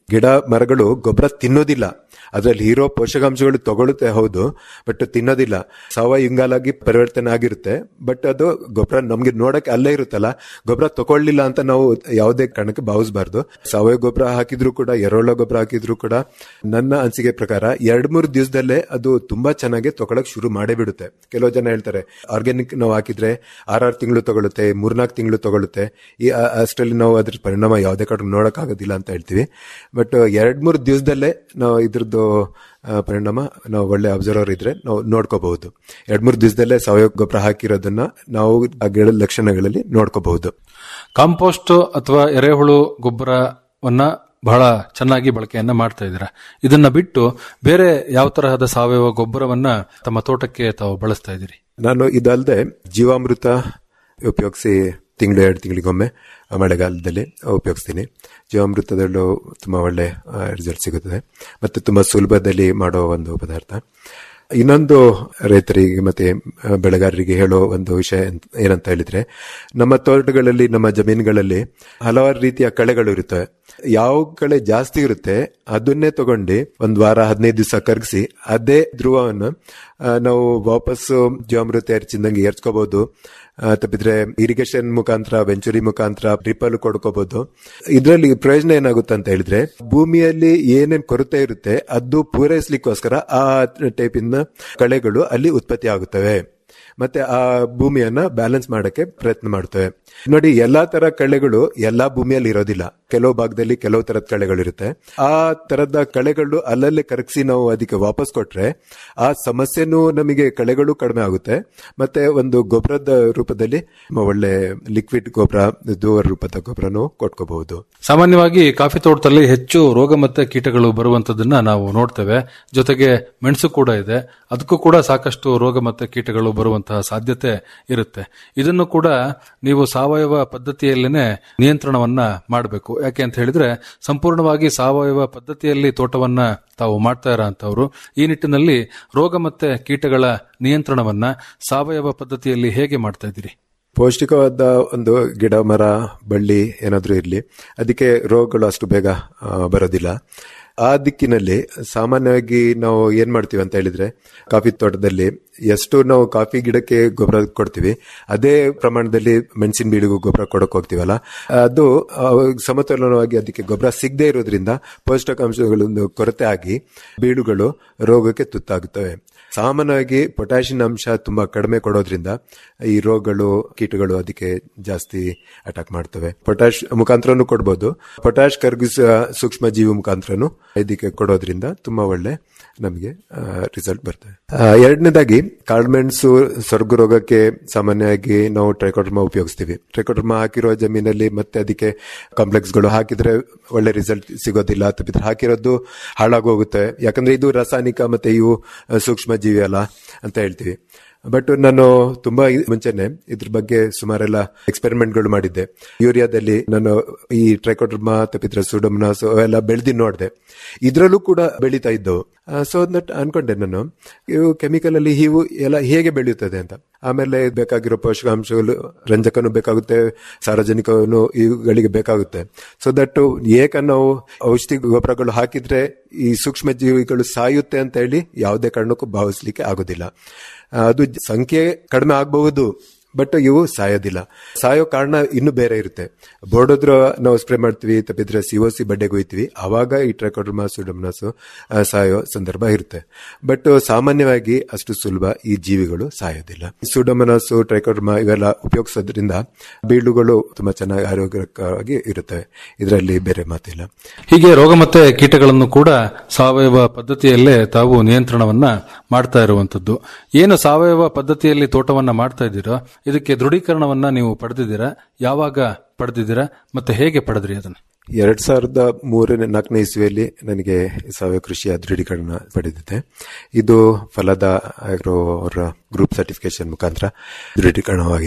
ಗಿಡ ಮರಗಳು ಗೊಬ್ಬರ ತಿನ್ನೋದಿಲ್ಲ ಅದ್ರಲ್ಲಿ ಹೀರೋ ಪೋಷಕಾಂಶಗಳು ತಗೊಳುತ್ತೆ ಹೌದು ಬಟ್ ತಿನ್ನೋದಿಲ್ಲ ಸಾವ ಇಂಗಾಲಾಗಿ ಪರಿವರ್ತನೆ ಆಗಿರುತ್ತೆ ಬಟ್ ಅದು ಗೊಬ್ಬರ ನಮ್ಗೆ ನೋಡಕ್ಕೆ ಅಲ್ಲೇ ಇರುತ್ತಲ್ಲ ಗೊಬ್ಬರ ತಗೊಳ್ಳಿಲ್ಲ ಅಂತ ನಾವು ಯಾವುದೇ ಕಾರಣಕ್ಕೆ ಭಾವಿಸಬಾರ್ದು ಸಾವಯವ ಗೊಬ್ಬರ ಹಾಕಿದ್ರು ಕೂಡ ಎರೋಳ ಗೊಬ್ಬರ ಹಾಕಿದ್ರು ಕೂಡ ನನ್ನ ಅನಿಸಿಕೆ ಪ್ರಕಾರ ಎರಡ್ ಮೂರು ದಿವಸದಲ್ಲೇ ಅದು ತುಂಬಾ ಚೆನ್ನಾಗಿ ತಗೊಳಕ್ ಶುರು ಮಾಡೇ ಬಿಡುತ್ತೆ ಕೆಲವು ಜನ ಹೇಳ್ತಾರೆ ಆರ್ಗ್ಯಾನಿಕ್ ನಾವು ಹಾಕಿದ್ರೆ ಆರಾರು ತಿಂಗಳು ತಗೊಳುತ್ತೆ ಮೂರ್ನಾಲ್ಕು ತಿಂಗಳು ತಗೊಳುತ್ತೆ ಈ ಆ- ಅಷ್ಟರಲ್ಲಿ ನಾವು ಅದ್ರ ಪರಿಣಾಮ ಯಾವುದೇ ಕಡೆ ನೋಡಕ್ ಆಗೋದಿಲ್ಲ ಅಂತ ಹೇಳ್ತೀವಿ ಬಟ್ ಎರಡ್ ಮೂರು ದಿವಸದಲ್ಲೇ ನಾವು ಇದ್ರದ್ದು ಆ, ಪರಿಣಾಮ ನಾವು ಒಳ್ಳೆ ಅಬ್ಸರ್ವರ್ ಇದ್ರೆ ನಾವು ನೋಡ್ಕೋಬಹುದು ಎರಡ್ ಮೂರು ದಿವಸದಲ್ಲೇ ಸಾವಯವ ಗೊಬ್ಬರ ಹಾಕಿರೋದನ್ನ ನಾವು ಆ ಗಿಡದ ಲಕ್ಷಣಗಳಲ್ಲಿ ನೋಡ್ಕೋಬಹುದು ಕಾಂಪೋಸ್ಟ್ ಅಥವಾ ಎರೆಹುಳು ಗೊಬ್ಬರವನ್ನ ಬಹಳ ಚೆನ್ನಾಗಿ ಬಳಕೆಯನ್ನ ಮಾಡ್ತಾ ಇದ್ದೀರಾ ಇದನ್ನ ಬಿಟ್ಟು ಬೇರೆ ಯಾವ ತರಹದ ಸಾವಯವ ಗೊಬ್ಬರವನ್ನ ತಮ್ಮ ತೋಟಕ್ಕೆ ತಾವು ಬಳಸ್ತಾ ಇದ್ದೀರಿ ನಾನು ಇದಲ್ಲದೆ ಜೀವಾಮೃತ ಉಪಯೋಗಿಸಿ ತಿಂಗಳು ಎರಡು ತಿಂಗಳಿಗೊಮ್ಮೆ ಆ, ಮಳೆಗಾಲದಲ್ಲಿ ಉಪಯೋಗಿಸ್ತೀನಿ ಜೀವಾಮೃತದಲ್ಲೂ ತುಂಬಾ ಒಳ್ಳೆ ರಿಸಲ್ಟ್ ಸಿಗುತ್ತದೆ ಮತ್ತೆ ತುಂಬಾ ಸುಲಭದಲ್ಲಿ ಮಾಡೋ ಒಂದು ಪದಾರ್ಥ ಇನ್ನೊಂದು ರೈತರಿಗೆ ಮತ್ತೆ ಆ, ಬೆಳೆಗಾರರಿಗೆ ಹೇಳೋ ಒಂದು ವಿಷಯ ಎಂತ- ಏನಂತ ಹೇಳಿದ್ರೆ ನಮ್ಮ ತೋಟಗಳಲ್ಲಿ ನಮ್ಮ ಜಮೀನುಗಳಲ್ಲಿ ಹಲವಾರು ರೀತಿಯ ಕಳೆಗಳು ಇರುತ್ತವೆ ಯಾವ ಕಳೆ ಜಾಸ್ತಿ ಇರುತ್ತೆ ಅದನ್ನೇ ತಗೊಂಡು ಒಂದ್ ವಾರ ಹದಿನೈದು ದಿವಸ ಕರಗಿಸಿ ಅದೇ ಧ್ರುವವನ್ನು ಆ, ನಾವು ವಾಪಸ್ ಜೀವಾಮೃತ ಎರಚಿದಂಗೆ ಏರ್ಸ್ಕೋಬಹುದು ತಪ್ಪಿದ್ರೆ ಇರಿಗೇಷನ್ ಮುಖಾಂತರ ವೆಂಚುರಿ ಮುಖಾಂತರ ಡ್ರಿಪ್ಪಲ್ ಕೊಡ್ಕೋಬಹುದು ಇದರಲ್ಲಿ ಪ್ರಯೋಜನ ಏನಾಗುತ್ತೆ ಅಂತ ಹೇಳಿದ್ರೆ ಭೂಮಿಯಲ್ಲಿ ಏನೇನ್ ಕೊರತೆ ಇರುತ್ತೆ ಅದು ಪೂರೈಸ್ಲಿಕ್ಕೋಸ್ಕರ ಆ ಟೈಪಿನ ಕಳೆಗಳು ಅಲ್ಲಿ ಉತ್ಪತ್ತಿ ಆಗುತ್ತವೆ ಮತ್ತೆ ಆ ಭೂಮಿಯನ್ನ ಬ್ಯಾಲೆನ್ಸ್ ಮಾಡಕ್ಕೆ ಪ್ರಯತ್ನ ಮಾಡ್ತವೆ ನೋಡಿ ಎಲ್ಲಾ ತರ ಕಳೆಗಳು ಎಲ್ಲಾ ಭೂಮಿಯಲ್ಲಿ ಇರೋದಿಲ್ಲ ಕೆಲವು ಭಾಗದಲ್ಲಿ ಕೆಲವು ತರದ ಕಳೆಗಳು ಇರುತ್ತೆ ಆ ತರದ ಕಳೆಗಳು ಅಲ್ಲಲ್ಲೇ ಕರಗಿಸಿ ನಾವು ಅದಕ್ಕೆ ವಾಪಸ್ ಕೊಟ್ರೆ ಆ ಸಮಸ್ಯೆನೂ ನಮಗೆ ಕಳೆಗಳು ಕಡಿಮೆ ಆಗುತ್ತೆ ಮತ್ತೆ ಒಂದು ಗೊಬ್ಬರದ ರೂಪದಲ್ಲಿ ಒಳ್ಳೆ ಲಿಕ್ವಿಡ್ ಗೊಬ್ಬರ ದೂರ ರೂಪದ ಗೊಬ್ಬರನು ಕೊಟ್ಕೋಬಹುದು ಸಾಮಾನ್ಯವಾಗಿ ಕಾಫಿ ತೋಟದಲ್ಲಿ ಹೆಚ್ಚು ರೋಗ ಮತ್ತೆ ಕೀಟಗಳು ಬರುವಂತದನ್ನ ನಾವು ನೋಡ್ತೇವೆ ಜೊತೆಗೆ ಮೆಣಸು ಕೂಡ ಇದೆ ಅದಕ್ಕೂ ಕೂಡ ಸಾಕಷ್ಟು ರೋಗ ಮತ್ತೆ ಕೀಟಗಳು ಬರುವಂತಹ ಸಾಧ್ಯತೆ ಇರುತ್ತೆ ಇದನ್ನು ಕೂಡ ನೀವು ಸಾವಯವ ಪದ್ಧತಿಯಲ್ಲೇನೆ ನಿಯಂತ್ರಣವನ್ನ ಮಾಡಬೇಕು ಯಾಕೆ ಅಂತ ಹೇಳಿದ್ರೆ ಸಂಪೂರ್ಣವಾಗಿ ಸಾವಯವ ಪದ್ಧತಿಯಲ್ಲಿ ತೋಟವನ್ನ ತಾವು ಮಾಡ್ತಾ ಇರೋಂಥವ್ರು ಈ ನಿಟ್ಟಿನಲ್ಲಿ ರೋಗ ಮತ್ತೆ ಕೀಟಗಳ ನಿಯಂತ್ರಣವನ್ನ ಸಾವಯವ ಪದ್ಧತಿಯಲ್ಲಿ ಹೇಗೆ ಮಾಡ್ತಾ ಇದ್ದೀರಿ ಪೌಷ್ಟಿಕವಾದ ಒಂದು ಗಿಡ ಮರ ಬಳ್ಳಿ ಏನಾದ್ರೂ ಇರಲಿ ಅದಕ್ಕೆ ರೋಗಗಳು ಅಷ್ಟು ಬೇಗ ಆ, ಬರೋದಿಲ್ಲ ಆ ದಿಕ್ಕಿನಲ್ಲಿ ಸಾಮಾನ್ಯವಾಗಿ ನಾವು ಏನ್ ಮಾಡ್ತೀವಿ ಅಂತ ಹೇಳಿದ್ರೆ ಕಾಫಿ ತೋಟದಲ್ಲಿ ಎಷ್ಟು ನಾವು ಕಾಫಿ ಗಿಡಕ್ಕೆ ಗೊಬ್ಬರ ಕೊಡ್ತೀವಿ ಅದೇ ಪ್ರಮಾಣದಲ್ಲಿ ಮೆಣಸಿನ ಬೀಳಿಗೂ ಗೊಬ್ಬರ ಕೊಡಕ್ ಹೋಗ್ತೀವಲ್ಲ ಅದು ಆ, ಸಮತೋಲನವಾಗಿ ಅದಕ್ಕೆ ಗೊಬ್ಬರ ಸಿಗದೆ ಇರೋದ್ರಿಂದ ಪೌಷ್ಟಿಕಾಂಶಗಳ ಕೊರತೆ ಆಗಿ ಬೀಳುಗಳು ರೋಗಕ್ಕೆ ತುತ್ತಾಗುತ್ತವೆ ಸಾಮಾನ್ಯವಾಗಿ ಪೊಟ್ಯಾಷಿಯಂ ಅಂಶ ತುಂಬಾ ಕಡಿಮೆ ಕೊಡೋದ್ರಿಂದ ಈ ರೋಗಗಳು ಕೀಟಗಳು ಅದಕ್ಕೆ ಜಾಸ್ತಿ ಅಟ್ಯಾಕ್ ಮಾಡ್ತವೆ ಪೊಟ್ಯಾಶ್ ಮುಖಾಂತರನು ಕೊಡ್ಬೋದು ಪೊಟ್ಯಾಶ್ ಕರಗಿಸುವ ಸೂಕ್ಷ್ಮ ಜೀವಿ ಮುಖಾಂತರನು ಇದಕ್ಕೆ ಕೊಡೋದ್ರಿಂದ ತುಂಬಾ ಒಳ್ಳೆ ನಮಗೆ ರಿಸಲ್ಟ್ ಬರ್ತದೆ ಆ, ಎರಡನೇದಾಗಿ ಕಾಳುಮೆಣಸು ಸೊರಗು ರೋಗಕ್ಕೆ ಸಾಮಾನ್ಯವಾಗಿ ನಾವು ಟ್ರೈಕೋಡ್ರಮಾ ಉಪಯೋಗಿಸ್ತೀವಿ ಟ್ರೈಕೋಡ್ರಮಾ ಹಾಕಿರೋ ಜಮೀನಲ್ಲಿ ಮತ್ತೆ ಅದಕ್ಕೆ ಕಾಂಪ್ಲೆಕ್ಸ್ ಗಳು ಹಾಕಿದ್ರೆ ಒಳ್ಳೆ ರಿಸಲ್ಟ್ ಸಿಗೋದಿಲ್ಲ ತಪ್ಪಿದ್ರೆ ಹಾಕಿರೋದು ಹಾಳಾಗೋಗುತ್ತೆ ಯಾಕಂದ್ರೆ ಇದು ರಾಸಾಯನಿಕ ಮತ್ತೆ ಇವು ಆ, ಸೂಕ್ಷ್ಮ ಜೀವಿ ಅಲ್ಲ ಅಂತ ಹೇಳ್ತೀವಿ ಬಟ್ ನಾನು ತುಂಬಾ ಇ- ಮುಂಚೆನೆ ಇದ್ರ ಬಗ್ಗೆ ಸುಮಾರೆಲ್ಲ ಎಕ್ಸ್ಪೆರಿಮೆಂಟ್ ಗಳು ಮಾಡಿದ್ದೆ ಯೂರಿಯಾದಲ್ಲಿ ನಾನು ಈ ಟ್ರೈಕೋಡ್ರಮಾ ತಪ್ಪಿದ್ರೆ ಸುಡಮ್ನಾಸ್ ಅವೆಲ್ಲ ಬೆಳೆದಿ ನೋಡಿದೆ ಇದ್ರಲ್ಲೂ ಕೂಡ ಬೆಳೀತಾ ಇದ್ದವು ಸೊ ದಟ್ ಅನ್ಕೊಂಡೆ ನಾನು ಇವು ಕೆಮಿಕಲ್ ಅಲ್ಲಿ ಇವು ಎಲ್ಲ ಹೇಗೆ ಬೆಳೆಯುತ್ತದೆ ಅಂತ ಆಮೇಲೆ ಬೇಕಾಗಿರೋ ಪೋಷಕಾಂಶಗಳು ರಂಜಕನು ಬೇಕಾಗುತ್ತೆ ಸಾರ್ವಜನಿಕನು ಇವುಗಳಿಗೆ ಬೇಕಾಗುತ್ತೆ ಸೊ ದಟ್ ಏಕ ನಾವು ಔಷಧಿ ಗೊಬ್ಬರಗಳು ಹಾಕಿದ್ರೆ ಈ ಸೂಕ್ಷ್ಮ ಜೀವಿಗಳು ಸಾಯುತ್ತೆ ಅಂತ ಹೇಳಿ ಯಾವುದೇ ಕಾರಣಕ್ಕೂ ಭಾವಿಸ್ಲಿಕ್ಕೆ ಆಗೋದಿಲ್ಲ ಆ, ಅದು ಸಂಖ್ಯೆ ಕಡಿಮೆ ಆಗಬಹುದು ಬಟ್ ಇವು ಸಾಯೋದಿಲ್ಲ ಸಾಯೋ ಕಾರಣ ಇನ್ನು ಬೇರೆ ಇರುತ್ತೆ ಬೋರ್ಡೋದ್ರ ನಾವು ಸ್ಪ್ರೇ ಮಾಡ್ತೀವಿ ತಪ್ಪಿದ್ರೆ ಸಿ ಒ ಸಿ ಬಡ್ಡೆಗೆ ಹೋಯ್ತೀವಿ ಅವಾಗ ಈ ಟ್ರೈಕೋಡ್ರಮಾ ಸುಡಮ್ನಾಸ್ ಸಾಯೋ ಸಂದರ್ಭ ಇರುತ್ತೆ ಬಟ್ ಸಾಮಾನ್ಯವಾಗಿ ಅಷ್ಟು ಸುಲಭ ಈ ಜೀವಿಗಳು ಸಾಯೋದಿಲ್ಲ ಸುಡಮನಾಸು ಟ್ರೈಕೋಡ್ರಮಾ ಇವೆಲ್ಲ ಉಪಯೋಗಿಸೋದ್ರಿಂದ ಬೀಳುಗಳು ತುಂಬಾ ಚೆನ್ನಾಗಿ ಆರೋಗ್ಯಕರವಾಗಿ ಇರುತ್ತವೆ ಇದರಲ್ಲಿ ಬೇರೆ ಮಾತಿಲ್ಲ ಹೀಗೆ ರೋಗ ಮತ್ತೆ ಕೀಟಗಳನ್ನು ಕೂಡ ಸಾವಯವ ಪದ್ಧತಿಯಲ್ಲೇ ತಾವು ನಿಯಂತ್ರಣವನ್ನ ಮಾಡ್ತಾ ಇರುವಂತದ್ದು ಏನು ಸಾವಯವ ಪದ್ಧತಿಯಲ್ಲಿ ತೋಟವನ್ನ ಮಾಡ್ತಾ ಇದ್ದೀರೋ ಇದಕ್ಕೆ ದೃಢೀಕರಣವನ್ನ ನೀವು ಪಡೆದಿದ್ದೀರಾ ಯಾವಾಗ ಪಡೆದಿದ್ದೀರಾ ಮತ್ತೆ ಹೇಗೆ ಪಡೆದ್ರಿ ಅದನ್ನ ಎರಡ್ ಸಾವಿರದ ಮೂರನೇ ನಾಲ್ಕನೇ ಇಸ್ವಿಯಲ್ಲಿ ನನಗೆ ಸಾವಯವ ಕೃಷಿಯ ದೃಢೀಕರಣ ಪಡೆದಿದೆ ಇದು ಫಲದ ಆಗ್ರೋ ಅವರ ಗ್ರೂಪ್ ಸರ್ಟಿಫಿಕೇಶನ್ ಮುಖಾಂತರ ದೃಢೀಕರಣವಾಗಿತ್ತು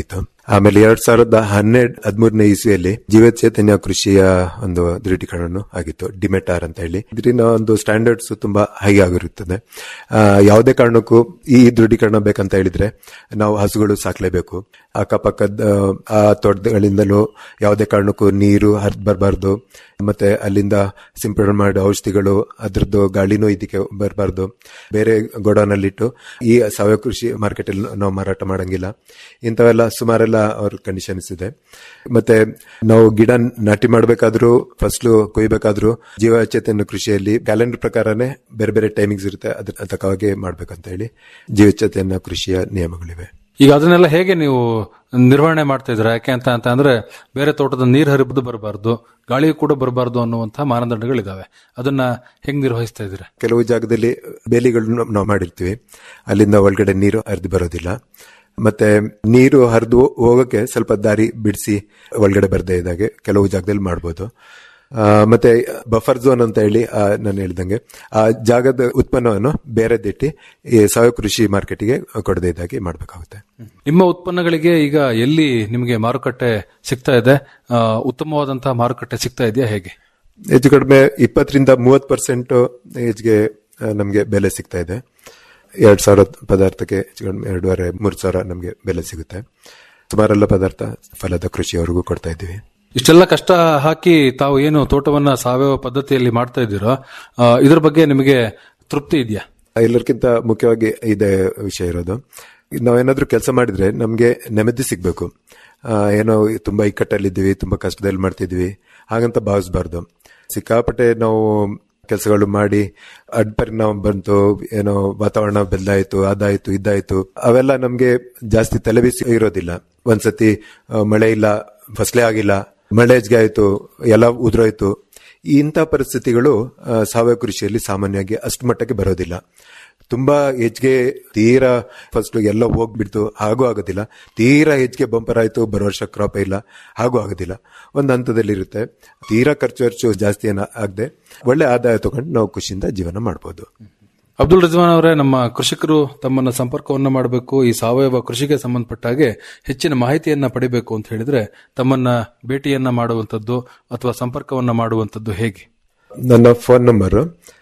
ಆಮೇಲೆ ಎರಡ್ ಸಾವಿರದ ಹನ್ನೆರಡು ಹದಿಮೂರನೇ ಇಸ್ವಿಯಲ್ಲಿ ಜೀವ ಚೈತನ್ಯ ಕೃಷಿಯ ಒಂದು ದೃಢೀಕರಣ ಆಗಿತ್ತು ಡಿಮೆಟಾರ್ ಅಂತ ಹೇಳಿ ಇದರಿಂದ ಒಂದು ಸ್ಟ್ಯಾಂಡರ್ಡ್ಸ್ ತುಂಬಾ ಹೈ ಆಗಿರುತ್ತದೆ ಆ, ಯಾವುದೇ ಕಾರಣಕ್ಕೂ ಈ ದೃಢೀಕರಣ ಬೇಕಂತ ಹೇಳಿದ್ರೆ ನಾವು ಹಸುಗಳು ಸಾಕ್ಲೇಬೇಕು ಅಕ್ಕಪಕ್ಕದ ಆ ತೋಟಗಳಿಂದಲೂ ಯಾವುದೇ ಕಾರಣಕ್ಕೂ ನೀರು ಹರಿದು ಬರಬಾರ್ದು ಮತ್ತೆ ಅಲ್ಲಿಂದ ಸಿಂಪಡಣೆ ಮಾಡೋ ಔಷಧಿಗಳು ಅದ್ರದ್ದು ಗಾಳಿನೂ ಇದಕ್ಕೆ ಬರಬಾರ್ದು ಬೇರೆ ಗೋಡೌನಲ್ಲಿಟ್ಟು ಈ ಸಾವಯವ ಕೃಷಿ ಮಾರ್ಕೆಟ್ ಅಲ್ಲಿ ನಾವು ಮಾರಾಟ ಮಾಡಂಗಿಲ್ಲ ಇಂಥವೆಲ್ಲ ಸುಮಾರೆಲ್ಲ ಅವ್ರ ಕಂಡೀಷನ್ಸ್ ಇದೆ ಮತ್ತೆ ನಾವು ಗಿಡ ನಾಟಿ ಮಾಡಬೇಕಾದ್ರೂ ಫಸ್ಲು ಕೊಯ್ಬೇಕಾದ್ರೂ ಜೀವ ಚೇತನ ಕೃಷಿಯಲ್ಲಿ ಕ್ಯಾಲೆಂಡರ್ ಪ್ರಕಾರನೇ ಬೇರೆ ಬೇರೆ ಟೈಮಿಂಗ್ಸ್ ಇರುತ್ತೆ ಅದ್ರ ತಕ್ಕವಾಗಿ ಮಾಡ್ಬೇಕಂತ ಹೇಳಿ ಜೀವ ಚೇತನ ಕೃಷಿಯ ನಿಯಮಗಳಿವೆ ಈಗ ಅದನ್ನೆಲ್ಲ ಹೇಗೆ ನೀವು ನಿರ್ವಹಣೆ ಮಾಡ್ತಾ ಇದ್ದೀರಾ ಯಾಕೆ ಅಂತ ಅಂತ ಅಂದ್ರೆ ಬೇರೆ ತೋಟದ ನೀರು ಹರಿದು ಬರಬಾರ್ದು ಗಾಳಿ ಕೂಡ ಬರಬಾರ್ದು ಅನ್ನುವಂತಹ ಮಾನದಂಡಗಳಿದಾವೆ ಅದನ್ನ ಹೆಂಗ್ ನಿರ್ವಹಿಸ್ತಾ ಇದ್ದೀರಾ ಕೆಲವು ಜಾಗದಲ್ಲಿ ಬೇಲಿಗಳನ್ನು ನಾವು ಮಾಡಿರ್ತೀವಿ ಅಲ್ಲಿಂದ ಒಳಗಡೆ ನೀರು ಹರಿದು ಬರೋದಿಲ್ಲ ಮತ್ತೆ ನೀರು ಹರಿದು ಹೋಗಕ್ಕೆ ಸ್ವಲ್ಪ ದಾರಿ ಬಿಡಿಸಿ ಒಳಗಡೆ ಬರ್ದೇ ಇದ್ದಾಗೆ ಕೆಲವು ಜಾಗದಲ್ಲಿ ಮಾಡ್ಬೋದು ಆ, ಮತ್ತೆ ಬಫರ್ ಝೋನ್ ಅಂತ ಹೇಳಿ ಆ, ನಾನು ಹೇಳ್ದಂಗೆ ಆ ಜಾಗದ ಉತ್ಪನ್ನವನ್ನು ಬೇರೆದಿಟ್ಟು ಈ ಸಾವಯವ ಕೃಷಿ ಮಾರ್ಕೆಟ್ಗೆ ಕೊಡದೇ ಇದ್ದಾಗೆ ಮಾಡಬೇಕಾಗುತ್ತೆ ನಿಮ್ಮ ಉತ್ಪನ್ನಗಳಿಗೆ ಈಗ ಎಲ್ಲಿ ನಿಮಗೆ ಮಾರುಕಟ್ಟೆ ಸಿಗ್ತಾ ಇದೆ ಆ, ಉತ್ತಮವಾದಂತಹ ಮಾರುಕಟ್ಟೆ ಸಿಗ್ತಾ ಇದೆಯಾ ಹೇಗೆ ಹೆಚ್ಚು ಕಡಿಮೆ ಇಪ್ಪತ್ತರಿಂದ ಮೂವತ್ತು ಪರ್ಸೆಂಟ್ ಏಜ್ಗೆ ನಮಗೆ ಬೆಲೆ ಸಿಗ್ತಾ ಇದೆ ಎರಡ್ ಸಾವಿರ ಪದಾರ್ಥಕ್ಕೆ ಹೆಚ್ಚು ಕಡಿಮೆ ಎರಡೂವರೆ ಮೂರು ಸಾವಿರ ನಮಗೆ ಬೆಲೆ ಸಿಗುತ್ತೆ ಸುಮಾರೆಲ್ಲ ಪದಾರ್ಥ ಫಲದ ಕೃಷಿಯವರೆಗೂ ಕೊಡ್ತಾ ಇದ್ದೀವಿ ಇಷ್ಟೆಲ್ಲ ಕಷ್ಟ ಹಾಕಿ ತಾವು ಏನು ತೋಟವನ್ನ ಸಾವಯವ ಪದ್ಧತಿಯಲ್ಲಿ ಮಾಡ್ತಾ ಇದ್ದೀರೋ ಆ, ಇದ್ರ ಬಗ್ಗೆ ನಿಮಗೆ ತೃಪ್ತಿ ಇದೆಯಾ ಎಲ್ಲರಿಗಿಂತ ಮುಖ್ಯವಾಗಿ ಇದೇ ವಿಷಯ ಇರೋದು ನಾವೇನಾದ್ರೂ ಕೆಲಸ ಮಾಡಿದ್ರೆ ನಮಗೆ ನೆಮ್ಮದಿ ಸಿಗ್ಬೇಕು ಆ, ಏನೋ ತುಂಬಾ ಇಕ್ಕಟ್ಟಲ್ಲಿದ್ದೀವಿ ತುಂಬಾ ಕಷ್ಟದಲ್ಲಿ ಮಾಡ್ತಿದ್ವಿ ಹಾಗಂತ ಭಾವಿಸ್ಬಾರ್ದು ಸಿಕ್ಕಾಪಟ್ಟೆ ನಾವು ಕೆಲಸಗಳು ಮಾಡಿ ಅಡ್ ಪರಿಣಾಮ ಬಂತು ಏನೋ ವಾತಾವರಣ ಬದಲಾಯಿತು ಅದಾಯ್ತು ಇದಾಯ್ತು ಅವೆಲ್ಲ ನಮ್ಗೆ ಜಾಸ್ತಿ ತಲೆಬಿಸಿ ಇರೋದಿಲ್ಲ ಒಂದ್ಸತಿ ಆ, ಮಳೆ ಇಲ್ಲ ಫಸಲೇ ಆಗಿಲ್ಲ ಮಳೆ ಹೆಚ್ಚಿಗೆ ಆಯ್ತು ಎಲ್ಲ ಉದುರೋಯ್ತು ಇಂಥ ಪರಿಸ್ಥಿತಿಗಳು ಆ, ಸಾವಯವ ಕೃಷಿಯಲ್ಲಿ ಸಾಮಾನ್ಯವಾಗಿ ಅಷ್ಟು ಮಟ್ಟಕ್ಕೆ ಬರೋದಿಲ್ಲ ತುಂಬಾ ಹೆಚ್ಚಿಗೆ ತೀರಾ ಫಸ್ಟ್ ಎಲ್ಲ ಹೋಗ್ಬಿಡ್ತು ಹಾಗೂ ಆಗೋದಿಲ್ಲ ತೀರಾ ಹೆಚ್ಚಿಗೆ ಬಂಪರ್ ಆಯ್ತು ಬರೋ ವರ್ಷ ಕ್ರಾಪ್ ಇಲ್ಲ ಹಾಗೂ ಆಗೋದಿಲ್ಲ ಒಂದು ಹಂತದಲ್ಲಿ ಇರುತ್ತೆ ತೀರಾ ಖರ್ಚು ಖರ್ಚು ಜಾಸ್ತಿ ಏನ ಆಗದೆ ಒಳ್ಳೆ ಆದಾಯ ತಗೊಂಡು ನಾವು ಖುಷಿಯಿಂದ ಜೀವನ ಮಾಡ್ಬೋದು ಅಬ್ದುಲ್ ರಿಜ್ವಾನ್ ಅವರೇ ನಮ್ಮ ಕೃಷಿಕರು ತಮ್ಮನ್ನ ಸಂಪರ್ಕವನ್ನ ಮಾಡಬೇಕು ಈ ಸಾವಯವ ಕೃಷಿಗೆ ಸಂಬಂಧಪಟ್ಟ ಹಾಗೆ ಹೆಚ್ಚಿನ ಮಾಹಿತಿಯನ್ನ ಪಡಿಬೇಕು ಅಂತ ಹೇಳಿದ್ರೆ ತಮ್ಮನ್ನ ಭೇಟಿಯನ್ನ ಮಾಡುವಂತದ್ದು ಅಥವಾ ಸಂಪರ್ಕವನ್ನ ಮಾಡುವಂತದ್ದು ಹೇಗೆ ನನ್ನ ಫೋನ್ ನಂಬರು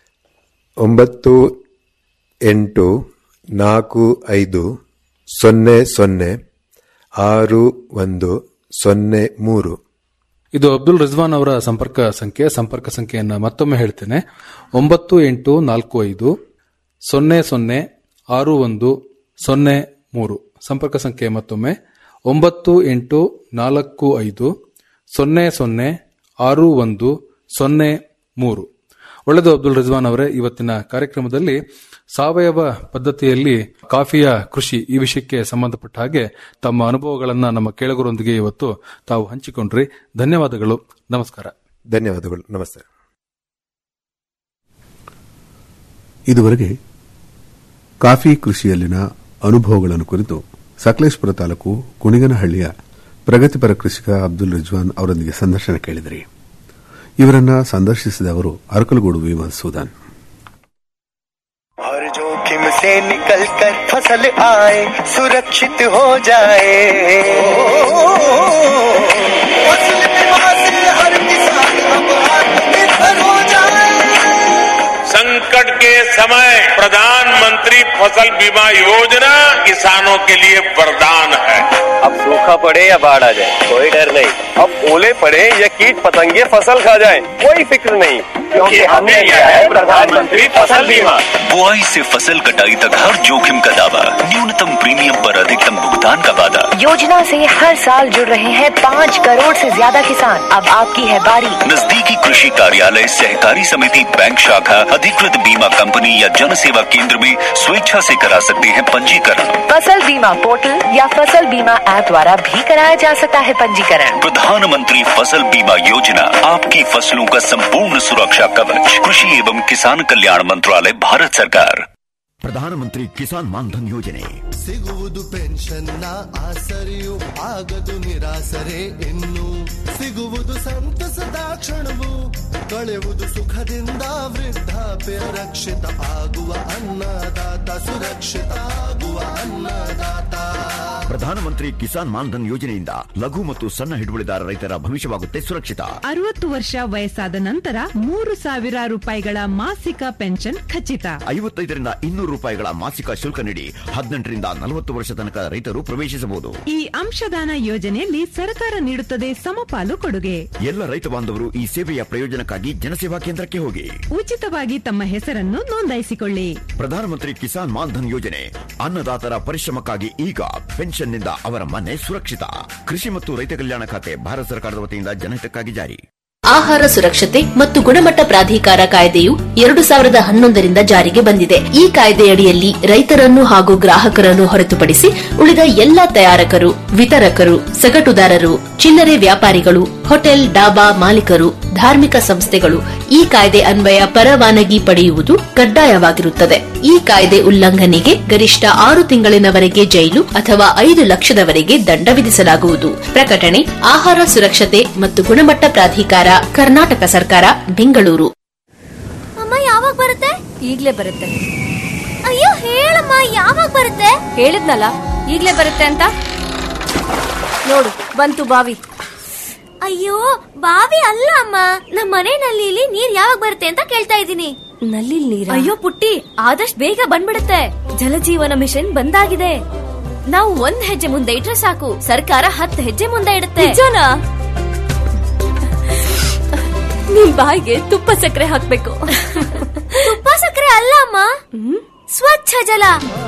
ಒಂಬತ್ತು ಎಂಟು ನಾಲ್ಕು ಐದು ಸೊನ್ನೆ ಸೊನ್ನೆ ಆರು ಒಂದು ಸೊನ್ನೆ ಮೂರು ಇದು ಅಬ್ದುಲ್ ರಿಜ್ವಾನ್ ಅವರ ಸಂಪರ್ಕ ಸಂಖ್ಯೆ ಸಂಪರ್ಕ ಸಂಖ್ಯೆಯನ್ನ ಮತ್ತೊಮ್ಮೆ ಹೇಳ್ತೇನೆ ಒಂಬತ್ತು ಎಂಟು ನಾಲ್ಕು ಐದು ಸೊನ್ನೆ ಸೊನ್ನೆ ಆರು ಒಂದು ಸೊನ್ನೆ ಮೂರು ಸಂಪರ್ಕ ಸಂಖ್ಯೆ ಮತ್ತೊಮ್ಮೆ ಒಂಬತ್ತು ಎಂಟು ನಾಲ್ಕು ಐದು ಸೊನ್ನೆ ಸೊನ್ನೆ ಆರು ಒಂದು ಸೊನ್ನೆ ಮೂರು ಒಳ್ಳೆದು ಅಬ್ದುಲ್ ರಿಜ್ವಾನ್ ಅವರೇ ಇವತ್ತಿನ ಕಾರ್ಯಕ್ರಮದಲ್ಲಿ ಸಾವಯವ ಪದ್ಧತಿಯಲ್ಲಿ ಕಾಫಿಯ ಕೃಷಿ ಈ ವಿಷಯಕ್ಕೆ ಸಂಬಂಧಪಟ್ಟ ಹಾಗೆ ತಮ್ಮ ಅನುಭವಗಳನ್ನ ನಮ್ಮ ಕೇಳುಗರೊಂದಿಗೆ ಇವತ್ತು ತಾವು ಹಂಚಿಕೊಂಡ್ರಿ ಧನ್ಯವಾದಗಳು ನಮಸ್ಕಾರ ಧನ್ಯವಾದಗಳು ನಮಸ್ತೆ ಇದುವರೆಗೆ ಕಾಫಿ ಕೃಷಿಯಲ್ಲಿನ ಅನುಭವಗಳನ್ನು ಕುರಿತು ಸಕಲೇಶ್ಪುರ ತಾಲೂಕು ಕುಣಿಗನಹಳ್ಳಿಯ ಪ್ರಗತಿಪರ ಕೃಷಿಕ ಅಬ್ದುಲ್ ರಿಜ್ವಾನ್ ಅವರೊಂದಿಗೆ ಸಂದರ್ಶನ ಕೇಳಿದಿರಿ ಇವರನ್ನ ಸಂದರ್ಶಿಸಿದವರು ಅರಕಲಗೂಡು ವಿ ಮಧುಸೂದನ್ हर जोखिम से निकल कर फसल आए सुरक्षित हो जाए फसल बीमा से हर किसान अब आत्मनिर्भर हो जाए संकट के समय प्रधानमंत्री फसल बीमा योजना किसानों के लिए वरदान है अब सूखा पड़े या बाढ़ आ जाए कोई डर नहीं अब ओले पड़े या कीट पतंगे फसल खा जाए कोई फिक्र नहीं क्योंकि हमने लिया है प्रधानमंत्री फसल बीमा बुआई से फसल कटाई तक हर जोखिम का दावा न्यूनतम प्रीमियम पर अधिकतम भुगतान का वादा योजना से हर साल जुड़ रहे हैं पाँच करोड़ से ज्यादा किसान अब आपकी है बारी नजदीकी कृषि कार्यालय सहकारी समिति बैंक शाखा अधिकृत बीमा कंपनी या जन सेवा केंद्र में स्वेच्छा से करा सकते हैं पंजीकरण फसल बीमा पोर्टल या फसल बीमा ऐप द्वारा भी कराया जा सकता है पंजीकरण प्रधानमंत्री फसल बीमा योजना आपकी फसलों का संपूर्ण सुरक्षा कवच कृषि एवं किसान कल्याण मंत्रालय भारत सरकार ಪ್ರಧಾನಮಂತ್ರಿ ಕಿಸಾನ್ ಮಾನ್ಧನ್ ಯೋಜನೆ ಸಿಗುವುದು ಪೆನ್ಷನ್ನ ಆಸರೆಯು ಆಗದು ನಿರಾಸರೆ ಇನ್ನು ಸಿಗುವುದು ಸಂತಸದ ಕ್ಷಣವು ಕಳೆಯುವುದು ಸುಖದಿಂದ ವೃದ್ಧಾಪ್ಯ ರಕ್ಷಿತ ಆಗುವ ಅನ್ನದಾತ ಸುರಕ್ಷಿತ ಆಗುವ ಅನ್ನದಾತ ಪ್ರಧಾನಮಂತ್ರಿ ಕಿಸಾನ್ ಮಾನ್ಧನ್ ಯೋಜನೆಯಿಂದ ಲಘು ಮತ್ತು ಸಣ್ಣ ಹಿಡುವಳಿದಾರ ರೈತರ ಭವಿಷ್ಯವಾಗುತ್ತೆ ಸುರಕ್ಷಿತ ಅರವತ್ತು ವರ್ಷ ವಯಸ್ಸಾದ ನಂತರ ಮೂರು ಸಾವಿರ ರೂಪಾಯಿಗಳ ಮಾಸಿಕ ಪೆನ್ಷನ್ ಖಚಿತ ಐವತ್ತೈದರಿಂದ ಇನ್ನೂರು ರೂಪಾಯಿಗಳ ಮಾಸಿಕ ಶುಲ್ಕ ನೀಡಿ ಹದಿನೆಂಟರಿಂದ ನಲವತ್ತು ವರ್ಷ ತನಕ ರೈತರು ಪ್ರವೇಶಿಸಬಹುದು ಈ ಅಂಶದಾನ ಯೋಜನೆಯಲ್ಲಿ ಸರ್ಕಾರ ನೀಡುತ್ತದೆ ಸಮಪಾಲು ಕೊಡುಗೆ ಎಲ್ಲ ರೈತ ಬಾಂಧವರು ಈ ಸೇವೆಯ ಪ್ರಯೋಜನಕ್ಕಾಗಿ ಜನಸೇವಾ ಕೇಂದ್ರಕ್ಕೆ ಹೋಗಿ ಉಚಿತವಾಗಿ ತಮ್ಮ ಹೆಸರನ್ನು ನೋಂದಾಯಿಸಿಕೊಳ್ಳಿ ಪ್ರಧಾನಮಂತ್ರಿ ಕಿಸಾನ್ ಮಾನ್ಧನ್ ಯೋಜನೆ ಅನ್ನದಾತರ ಪರಿಶ್ರಮಕ್ಕಾಗಿ ಈಗ ಪೆನ್ಷನ್ನಿಂದ ಅವರ ಮನೆ ಸುರಕ್ಷಿತ ಕೃಷಿ ಮತ್ತು ರೈತ ಕಲ್ಯಾಣ ಖಾತೆ ಭಾರತ ಸರ್ಕಾರದ ವತಿಯಿಂದ ಜನಹಿತಕ್ಕಾಗಿ ಜಾರಿ ಆಹಾರ ಸುರಕ್ಷತೆ ಮತ್ತು ಗುಣಮಟ್ಟ ಪ್ರಾಧಿಕಾರ ಕಾಯ್ದೆಯು ಎರಡು ಸಾವಿರದ ಹನ್ನೊಂದರಿಂದ ಜಾರಿಗೆ ಬಂದಿದೆ ಈ ಕಾಯ್ದೆಯಡಿಯಲ್ಲಿ ರೈತರನ್ನು ಹಾಗೂ ಗ್ರಾಹಕರನ್ನು ಹೊರತುಪಡಿಸಿ ಉಳಿದ ಎಲ್ಲಾ ತಯಾರಕರು ವಿತರಕರು ಸಗಟುದಾರರು ಚಿಲ್ಲರೆ ವ್ಯಾಪಾರಿಗಳು ಹೋಟೆಲ್ ಡಾಬಾ ಮಾಲೀಕರು ಧಾರ್ಮಿಕ ಸಂಸ್ಥೆಗಳು ಈ ಕಾಯ್ದೆ ಅನ್ವಯ ಪರವಾನಗಿ ಪಡೆಯುವುದು ಕಡ್ಡಾಯವಾಗಿರುತ್ತದೆ ಈ ಕಾಯ್ದೆ ಉಲ್ಲಂಘನೆಗೆ ಗರಿಷ್ಠ ಆರು ತಿಂಗಳಿನವರೆಗೆ ಜೈಲು ಅಥವಾ ಐದು ಲಕ್ಷದವರೆಗೆ ದಂಡ ವಿಧಿಸಲಾಗುವುದು ಪ್ರಕಟಣೆ ಆಹಾರ ಸುರಕ್ಷತೆ ಮತ್ತು ಗುಣಮಟ್ಟ ಪ್ರಾಧಿಕಾರ ಕರ್ನಾಟಕ ಸರ್ಕಾರ ಬೆಂಗಳೂರು ಅಮ್ಮ ಯಾವಾಗ ಬರುತ್ತೆ ಈಗ್ಲೇ ಬರುತ್ತೆ ಅಯ್ಯೋ ಹೇಳಮ್ಮ ಯಾವಾಗ ಬರುತ್ತೆ ಹೇಳಿದ್ನಲ್ಲ ಈಗ್ಲೇ ಬರುತ್ತೆ ಅಂತ ನೋಡು ಬಂತು ಬಾವಿ ಅಯ್ಯೋ ಬಾವಿ ಅಲ್ಲ ಅಮ್ಮ ನಮ್ಮ ಮನೆ ನಲ್ಲಿಲಿ ನೀರ್ ಯಾವಾಗ ಬರುತ್ತೆ ಅಂತ ಕೇಳ್ತಾ ಇದ್ದೀನಿ ನಲ್ಲಿ ನೀರ್ ಅಯ್ಯೋ ಪುಟ್ಟಿ ಆದಷ್ಟು ಬೇಗ ಬಂದ್ಬಿಡುತ್ತೆ ಜಲಜೀವನ ಮಿಷನ್ ಬಂದಾಗಿದೆ ನಾವು ಒಂದ್ ಹೆಜ್ಜೆ ಮುಂದೆ ಇಟ್ರೆ ಸಾಕು ಸರ್ಕಾರ ಹತ್ತು ಹೆಜ್ಜೆ ಮುಂದೆ ಇಡುತ್ತೆ ನಿಜನಾ ನಿಮ್ ಬಾಯಿಗೆ ತುಪ್ಪ ಸಕ್ಕರೆ ಹಾಕ್ಬೇಕು ತುಪ್ಪ ಸಕ್ಕರೆ ಅಲ್ಲ ಅಮ್ಮ ಸ್ವಚ್ಛ ಜಲ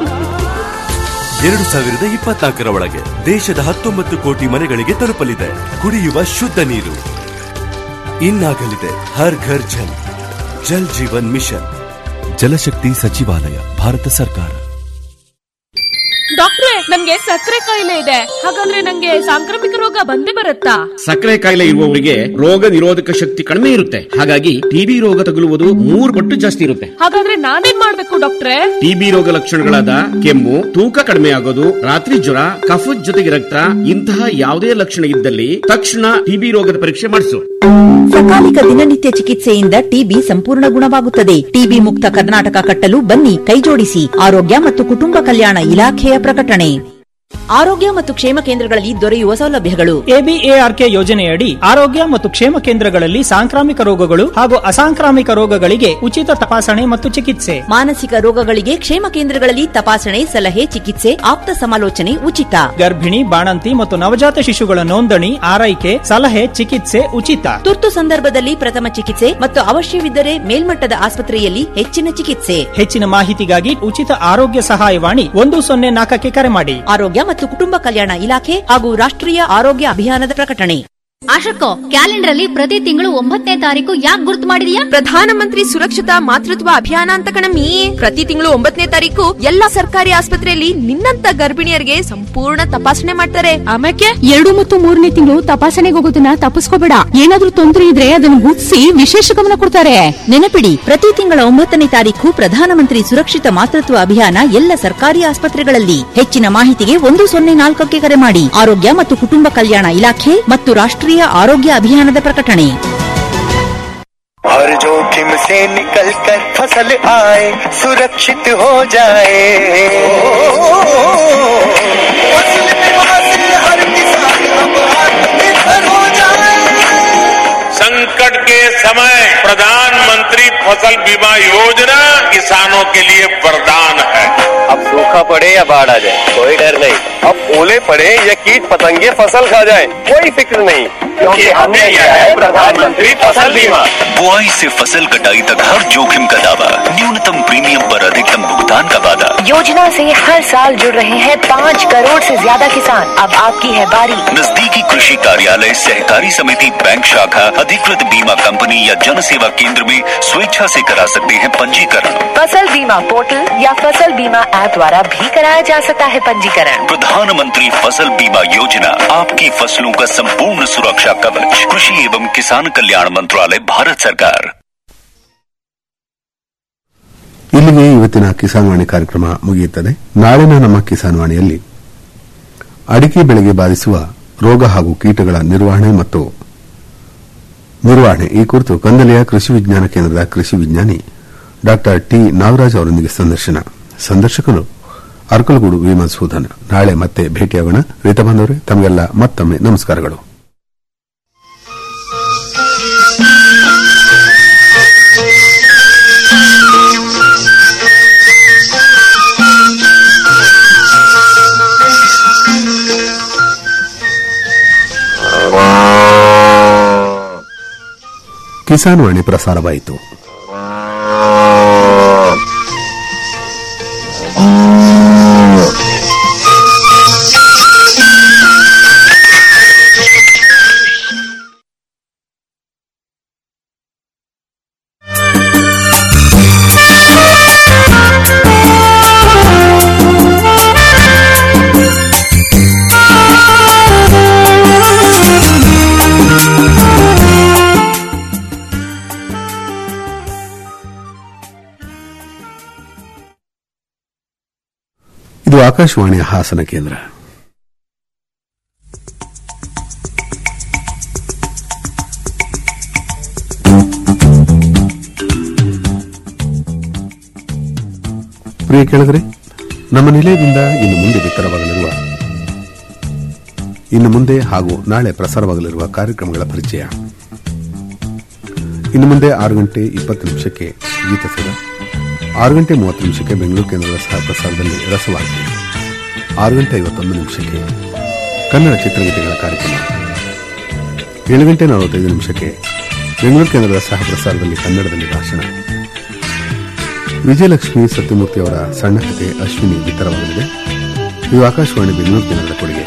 ಎರಡು ಸಾವಿರದ ಇಪ್ಪತ್ನಾಲ್ಕರ ಒಳಗೆ ದೇಶದ ಹತ್ತೊಂಬತ್ತು ಕೋಟಿ ಮನೆಗಳಿಗೆ ತಲುಪಲಿದೆ ಕುಡಿಯುವ ಶುದ್ಧ ನೀರು ಇನ್ನಾಗಲಿದೆ ಹರ್ ಘರ್ ಜಲ್ ಜಲ್ ಜೀವನ್ ಮಿಷನ್ ಜಲಶಕ್ತಿ ಸಚಿವಾಲಯ ಭಾರತ ಸರ್ಕಾರ ಡಾಕ್ಟ್ರೆ ನನ್ಗೆ ಸಕ್ಕರೆ ಕಾಯಿಲೆ ಇದೆ ಹಾಗಂದ್ರೆ ನಂಗೆ ಸಾಂಕ್ರಾಮಿಕ ರೋಗ ಬಂದೇ ಬರುತ್ತಾ ಸಕ್ಕರೆ ಕಾಯಿಲೆ ಇರುವವರಿಗೆ ರೋಗ ನಿರೋಧಕ ಶಕ್ತಿ ಕಡಿಮೆ ಇರುತ್ತೆ ಹಾಗಾಗಿ ಟಿಬಿ ರೋಗ ತಗುಲುವುದು ಮೂರು ಪಟ್ಟು ಜಾಸ್ತಿ ಇರುತ್ತೆ ಹಾಗಾದ್ರೆ ನಾನೇನ್ ಮಾಡ್ಬೇಕು ಡಾಕ್ಟ್ರೆ ಟಿಬಿ ರೋಗ ಲಕ್ಷಣಗಳಾದ ಕೆಮ್ಮು ತೂಕ ಕಡಿಮೆ ಆಗೋದು ರಾತ್ರಿ ಜ್ವರ ಕಫದ ಜೊತೆಗೆ ರಕ್ತ ಇಂತಹ ಯಾವುದೇ ಲಕ್ಷಣ ಇದ್ದಲ್ಲಿ ತಕ್ಷಣ ಟಿಬಿ ರೋಗದ ಪರೀಕ್ಷೆ ಮಾಡಿಸು ಸಕಾಲಿಕ ದಿನನಿತ್ಯ ಚಿಕಿತ್ಸೆಯಿಂದ ಟಿಬಿ ಸಂಪೂರ್ಣ ಗುಣವಾಗುತ್ತದೆ ಟಿಬಿ ಮುಕ್ತ ಕರ್ನಾಟಕ ಕಟ್ಟಲು ಬನ್ನಿ ಕೈಜೋಡಿಸಿ ಆರೋಗ್ಯ ಮತ್ತು ಕುಟುಂಬ ಕಲ್ಯಾಣ ಇಲಾಖೆಯ ಪ್ರಕಟಣೆ ಆರೋಗ್ಯ ಮತ್ತು ಕ್ಷೇಮ ಕೇಂದ್ರಗಳಲ್ಲಿ ದೊರೆಯುವ ಸೌಲಭ್ಯಗಳು ಎಬಿಎಆರ್ಕೆ ಯೋಜನೆಯಡಿ ಆರೋಗ್ಯ ಮತ್ತು ಕ್ಷೇಮ ಕೇಂದ್ರಗಳಲ್ಲಿ ಸಾಂಕ್ರಾಮಿಕ ರೋಗಗಳು ಹಾಗೂ ಅಸಾಂಕ್ರಾಮಿಕ ರೋಗಗಳಿಗೆ ಉಚಿತ ತಪಾಸಣೆ ಮತ್ತು ಚಿಕಿತ್ಸೆ ಮಾನಸಿಕ ರೋಗಗಳಿಗೆ ಕ್ಷೇಮ ಕೇಂದ್ರಗಳಲ್ಲಿ ತಪಾಸಣೆ ಸಲಹೆ ಚಿಕಿತ್ಸೆ ಆಪ್ತ ಸಮಾಲೋಚನೆ ಉಚಿತ ಗರ್ಭಿಣಿ ಬಾಣಂತಿ ಮತ್ತು ನವಜಾತ ಶಿಶುಗಳ ನೋಂದಣಿ ಆರೈಕೆ ಸಲಹೆ ಚಿಕಿತ್ಸೆ ಉಚಿತ ತುರ್ತು ಸಂದರ್ಭದಲ್ಲಿ ಪ್ರಥಮ ಚಿಕಿತ್ಸೆ ಮತ್ತು ಅವಶ್ಯವಿದ್ದರೆ ಮೇಲ್ಮಟ್ಟದ ಆಸ್ಪತ್ರೆಯಲ್ಲಿ ಹೆಚ್ಚಿನ ಚಿಕಿತ್ಸೆ ಹೆಚ್ಚಿನ ಮಾಹಿತಿಗಾಗಿ ಉಚಿತ ಆರೋಗ್ಯ ಸಹಾಯವಾಣಿ ಒಂದು ಸೊನ್ನೆ ನಾಲ್ಕಕ್ಕೆ ಕರೆ ಮಾಡಿ ಆರೋಗ್ಯ ಮತ್ತು ಕುಟುಂಬ ಕಲ್ಯಾಣ ಇಲಾಖೆ ಹಾಗೂ ರಾಷ್ಟ್ರೀಯ ಆರೋಗ್ಯ ಅಭಿಯಾನದ ಪ್ರಕಟಣೆ ಆಶಕ್ಕೋ ಕ್ಯಾಲೆಂಡರ್ ಅಲ್ಲಿ ಪ್ರತಿ ತಿಂಗಳು ಒಂಬತ್ತನೇ ತಾರೀಕು ಯಾಕೆ ಗುರುತು ಮಾಡಿದ್ಯಾ ಪ್ರಧಾನಮಂತ್ರಿ ಸುರಕ್ಷಿತಾ ಮಾತೃತ್ವ ಅಭಿಯಾನ ಅಂತ ಕಣಮ್ಮಿ ಪ್ರತಿ ತಿಂಗಳು ಒಂಬತ್ತನೇ ತಾರೀಕು ಎಲ್ಲಾ ಸರ್ಕಾರಿ ಆಸ್ಪತ್ರೆಯಲ್ಲಿ ನಿನ್ನಂತ ಗರ್ಭಿಣಿಯರಿಗೆ ಸಂಪೂರ್ಣ ತಪಾಸಣೆ ಮಾಡ್ತಾರೆ ಆಮ್ಯಾಕೆ ಎರಡು ಮತ್ತು ಮೂರನೇ ತಿಂಗಳು ತಪಾಸಣೆಗೆ ಹೋಗೋದನ್ನ ತಪ್ಪಿಸ್ಕೋಬೇಡ ಏನಾದ್ರೂ ತೊಂದರೆ ಇದ್ರೆ ಅದನ್ನ ಗುರ್ತಿಸಿ ವಿಶೇಷ ಗಮನ ಕೊಡ್ತಾರೆ ನೆನಪಿಡಿ ಪ್ರತಿ ತಿಂಗಳ ಒಂಬತ್ತನೇ ತಾರೀಕು ಪ್ರಧಾನಮಂತ್ರಿ ಸುರಕ್ಷಿತ ಮಾತೃತ್ವ ಅಭಿಯಾನ ಎಲ್ಲ ಸರ್ಕಾರಿ ಆಸ್ಪತ್ರೆಗಳಲ್ಲಿ ಹೆಚ್ಚಿನ ಮಾಹಿತಿಗೆ ಒಂದು ಸೊನ್ನೆ ನಾಲ್ಕಕ್ಕೆ ಕರೆ ಮಾಡಿ ಆರೋಗ್ಯ ಮತ್ತು ಕುಟುಂಬ ಕಲ್ಯಾಣ ಇಲಾಖೆ ಮತ್ತು ರಾಷ್ಟ್ರೀಯ ಆರೋಗ್ಯ ಅಭಿಯಾನದ ಪ್ರಕಟಣೆ हर जोखिम से निकल कर फसल आए सुरक्षित हो जाए फसल बीमा से हर किसान अब आत्मनिर्भर हो जाए संकट के समय प्रधानमंत्री फसल बीमा योजना किसानों के लिए वरदान है अब सूखा पड़े या बाढ़ आ जाए कोई डर नहीं अब ओले पड़े या कीट पतंगे फसल खा जाए कोई फिक्र नहीं क्योंकि हमने लिया है प्रधानमंत्री फसल बीमा बुआई से फसल कटाई तक हर जोखिम का दावा न्यूनतम प्रीमियम पर अधिकतम भुगतान का वादा योजना से हर साल जुड़ रहे हैं पाँच करोड़ से ज्यादा किसान अब आपकी है बारी नजदीकी कृषि कार्यालय सहकारी समिति बैंक शाखा अधिकृत बीमा कंपनी या जन सेवा केंद्र में स्वेच्छा से करा सकते हैं पंजीकरण फसल बीमा पोर्टल या फसल बीमा ऐप द्वारा भी कराया जा सकता है पंजीकरण प्रधानमंत्री फसल बीमा योजना आपकी फसलों का संपूर्ण सुरक्षा कवच कृषि एवं किसान कल्याण मंत्रालय भारत सरकार ಇಲ್ಲಿಗೆ ಇವತ್ತಿನ ಕಿಸಾನ್ ವಾಣಿ ಕಾರ್ಯಕ್ರಮ ಮುಗಿಯುತ್ತದೆ ನಾಳಿನ ನಮ್ಮ ಕಿಸಾನ್ ವಾಣಿಯಲ್ಲಿ ಅಡಿಕೆ ಬೆಳೆಗೆ ಬಾಧಿಸುವ ರೋಗ ಹಾಗೂ ಕೀಟಗಳ ನಿರ್ವಹಣೆ ಮತ್ತು ನಿರ್ವಹಣೆ ಈ ಕುರಿತು ಕಂದಲೆಯ ಕೃಷಿ ವಿಜ್ಞಾನ ಕೇಂದ್ರದ ಕೃಷಿ ವಿಜ್ಞಾನಿ ಡಾ ಟಿ ನಾಗರಾಜ್ ಅವರೊಂದಿಗೆ ಸಂದರ್ಶನ ಸಂದರ್ಶಕರು ಅರ್ಕಲಗೂಡು ವಿ ಮಧುಸೂದನ್ ನಾಳೆ ಮತ್ತೆ ಭೇಟಿಯಾಗೋಣ ರೈತ ಬಾಂಧವರೇ ತಮಗೆಲ್ಲ ಮತ್ತೊಮ್ಮೆ ನಮಸ್ಕಾರಗಳು ಕಿಸಾನ್ ವಾಣಿ ಪ್ರಸಾರವಾಯಿತು ಇದು ಆಕಾಶವಾಣಿಯ ಹಾಸನ ಕೇಂದ್ರ ಪ್ರಿಯ ಕೇಳಿದ್ರೆ ನಮ್ಮ ನಿಲಯದಿಂದ ಇನ್ನು ಮುಂದೆ ಬಿತ್ತರವಾಗಲಿರುವ ಇನ್ನು ಮುಂದೆ ಹಾಗೂ ನಾಳೆ ಪ್ರಸಾರವಾಗಲಿರುವ ಕಾರ್ಯಕ್ರಮಗಳ ಪರಿಚಯ ಇನ್ನು ಮುಂದೆ ಆರು ಗಂಟೆ ಇಪ್ಪತ್ತು ನಿಮಿಷಕ್ಕೆ ಗೀತಸುರ ಆರು ಗಂಟೆ ಮೂವತ್ತು ನಿಮಿಷಕ್ಕೆ ಬೆಂಗಳೂರು ಕೇಂದ್ರದ ಸಹ ಪ್ರಸಾರದಲ್ಲಿ ರಸವಾಗಿದೆ ಆರು ಗಂಟೆ ಐವತ್ತೊಂದು ನಿಮಿಷಕ್ಕೆ ಕನ್ನಡ ಚಿತ್ರಗೀತೆಗಳ ಕಾರ್ಯಕ್ರಮ ಏಳು ಗಂಟೆ ನಲವತ್ತೈದು ನಿಮಿಷಕ್ಕೆ ಬೆಂಗಳೂರು ಕೇಂದ್ರದ ಸಹ ಪ್ರಸಾರದಲ್ಲಿ ಕನ್ನಡದಲ್ಲಿ ಭಾಷಣ ವಿಜಯಲಕ್ಷ್ಮಿ ಸತ್ಯಮೂರ್ತಿ ಅವರ ಸಣ್ಣ ಕಥೆ ಅಶ್ವಿನಿ ಬಿತ್ತರವಾಗಲಿದೆ ಇದು ಆಕಾಶವಾಣಿ ಬೆಂಗಳೂರು ಕೇಂದ್ರದ ಕೊಡುಗೆ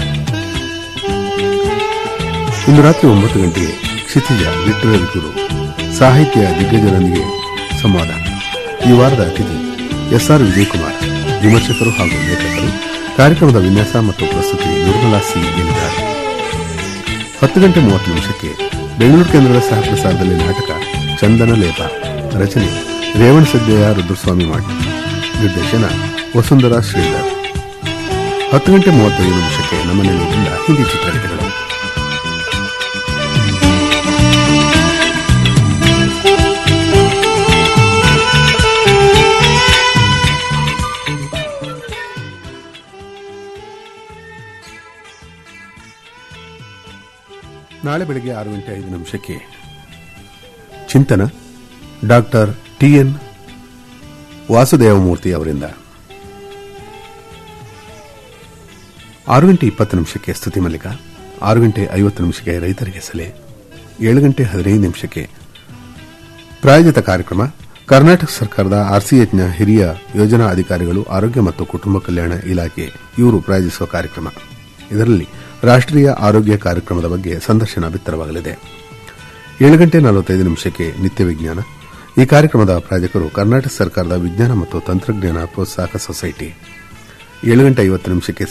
ಇಂದು ರಾತ್ರಿ ಒಂಬತ್ತು ಗಂಟೆಗೆ ಕ್ಷಿತಿಜ ಲಿಟರರಿ ಗುರು ಸಾಹಿತ್ಯ ದಿಗ್ಗಜರೊಂದಿಗೆ ಸಂವಾದ ಈ ವಾರದ ಅತಿಥಿ ಎಸ್ಆರ್ ವಿಜಯಕುಮಾರ್ ವಿಮರ್ಶಕರು ಹಾಗೂ ಲೇಖಕರು ಕಾರ್ಯಕ್ರಮದ ವಿನ್ಯಾಸ ಮತ್ತು ಪ್ರಸ್ತುತಿ ನಿರ್ಮಲಾ ಸಿ ಎಲ್ಲಿದ್ದಾರೆ ಹತ್ತು ಗಂಟೆ ಮೂವತ್ತು ನಿಮಿಷಕ್ಕೆ ಬೆಂಗಳೂರು ಕೇಂದ್ರದ ಸಹ ಪ್ರಸಾರದಲ್ಲಿ ನಾಟಕ ಚಂದನ ಲೇಪ ರಚನೆ ರೇವಣ ಸದ್ಯಯ ರುದ್ರಸ್ವಾಮಿ ಮಾಡ್ ನಿರ್ದೇಶನ ವಸುಂಧರಾ ಶ್ರೀಧರ್ ಹತ್ತು ಗಂಟೆ ಮೂವತ್ತೈದು ನಿಮಿಷಕ್ಕೆ ನಮ್ಮ ನಿಲಯದಿಂದ ಹಿಂದಿ ಚಿತ್ರಗೀತೆಗಳು ನಾಳೆ ಬೆಳಗ್ಗೆ ಆರು ಗಂಟೆ ಐದು ನಿಮಿಷಕ್ಕೆ ಚಿಂತನ ಡಾಕ್ಟರ್ ಟಿಎನ್ ವಾಸುದೇವಮೂರ್ತಿ ಅವರಿಂದ ಆರು ಗಂಟೆ ಇಪ್ಪತ್ತು ನಿಮಿಷಕ್ಕೆ ಸ್ತುತಿ ಮಲ್ಲಿಕ ಆರು ಗಂಟೆ ಐವತ್ತು ನಿಮಿಷಕ್ಕೆ ರೈತರಿಗೆ ಸಲಹೆ ಏಳು ಗಂಟೆ ಹದಿನೈದು ನಿಮಿಷಕ್ಕೆ ಪ್ರಾಯೋಜಿತ ಕಾರ್ಯಕ್ರಮ ಕರ್ನಾಟಕ ಸರ್ಕಾರದ ಆರ್ಸಿಎಚ್ನ ಹಿರಿಯ ಯೋಜನಾ ಅಧಿಕಾರಿಗಳು ಆರೋಗ್ಯ ಮತ್ತು ಕುಟುಂಬ ಕಲ್ಯಾಣ ಇಲಾಖೆ ಇವರು ಪ್ರಾಯೋಜಿಸುವ ಕಾರ್ಯಕ್ರಮ ಇದರಲ್ಲಿ ರಾಷ್ಟೀಯ ಆರೋಗ್ಯ ಕಾರ್ಯಕ್ರಮದ ಬಗ್ಗೆ ಸಂದರ್ಶನ ಬಿತ್ತರವಾಗಲಿದೆ ಏಳು ಗಂಟೆ ನಲವತ್ತೈದು ನಿಮಿಷಕ್ಕೆ ನಿತ್ಯ ವಿಜ್ಞಾನ ಈ ಕಾರ್ಯಕ್ರಮದ ಪ್ರಾಯೋಜಕರು ಕರ್ನಾಟಕ ಸರ್ಕಾರದ ವಿಜ್ಞಾನ ಮತ್ತು ತಂತ್ರಜ್ಞಾನ ಪ್ರೋತ್ಸಾಹಕ ಸೊಸೈಟಿ ಏಳು ಗಂಟೆ ಐವತ್ತು ನಿಮಿಷಕ್ಕೆ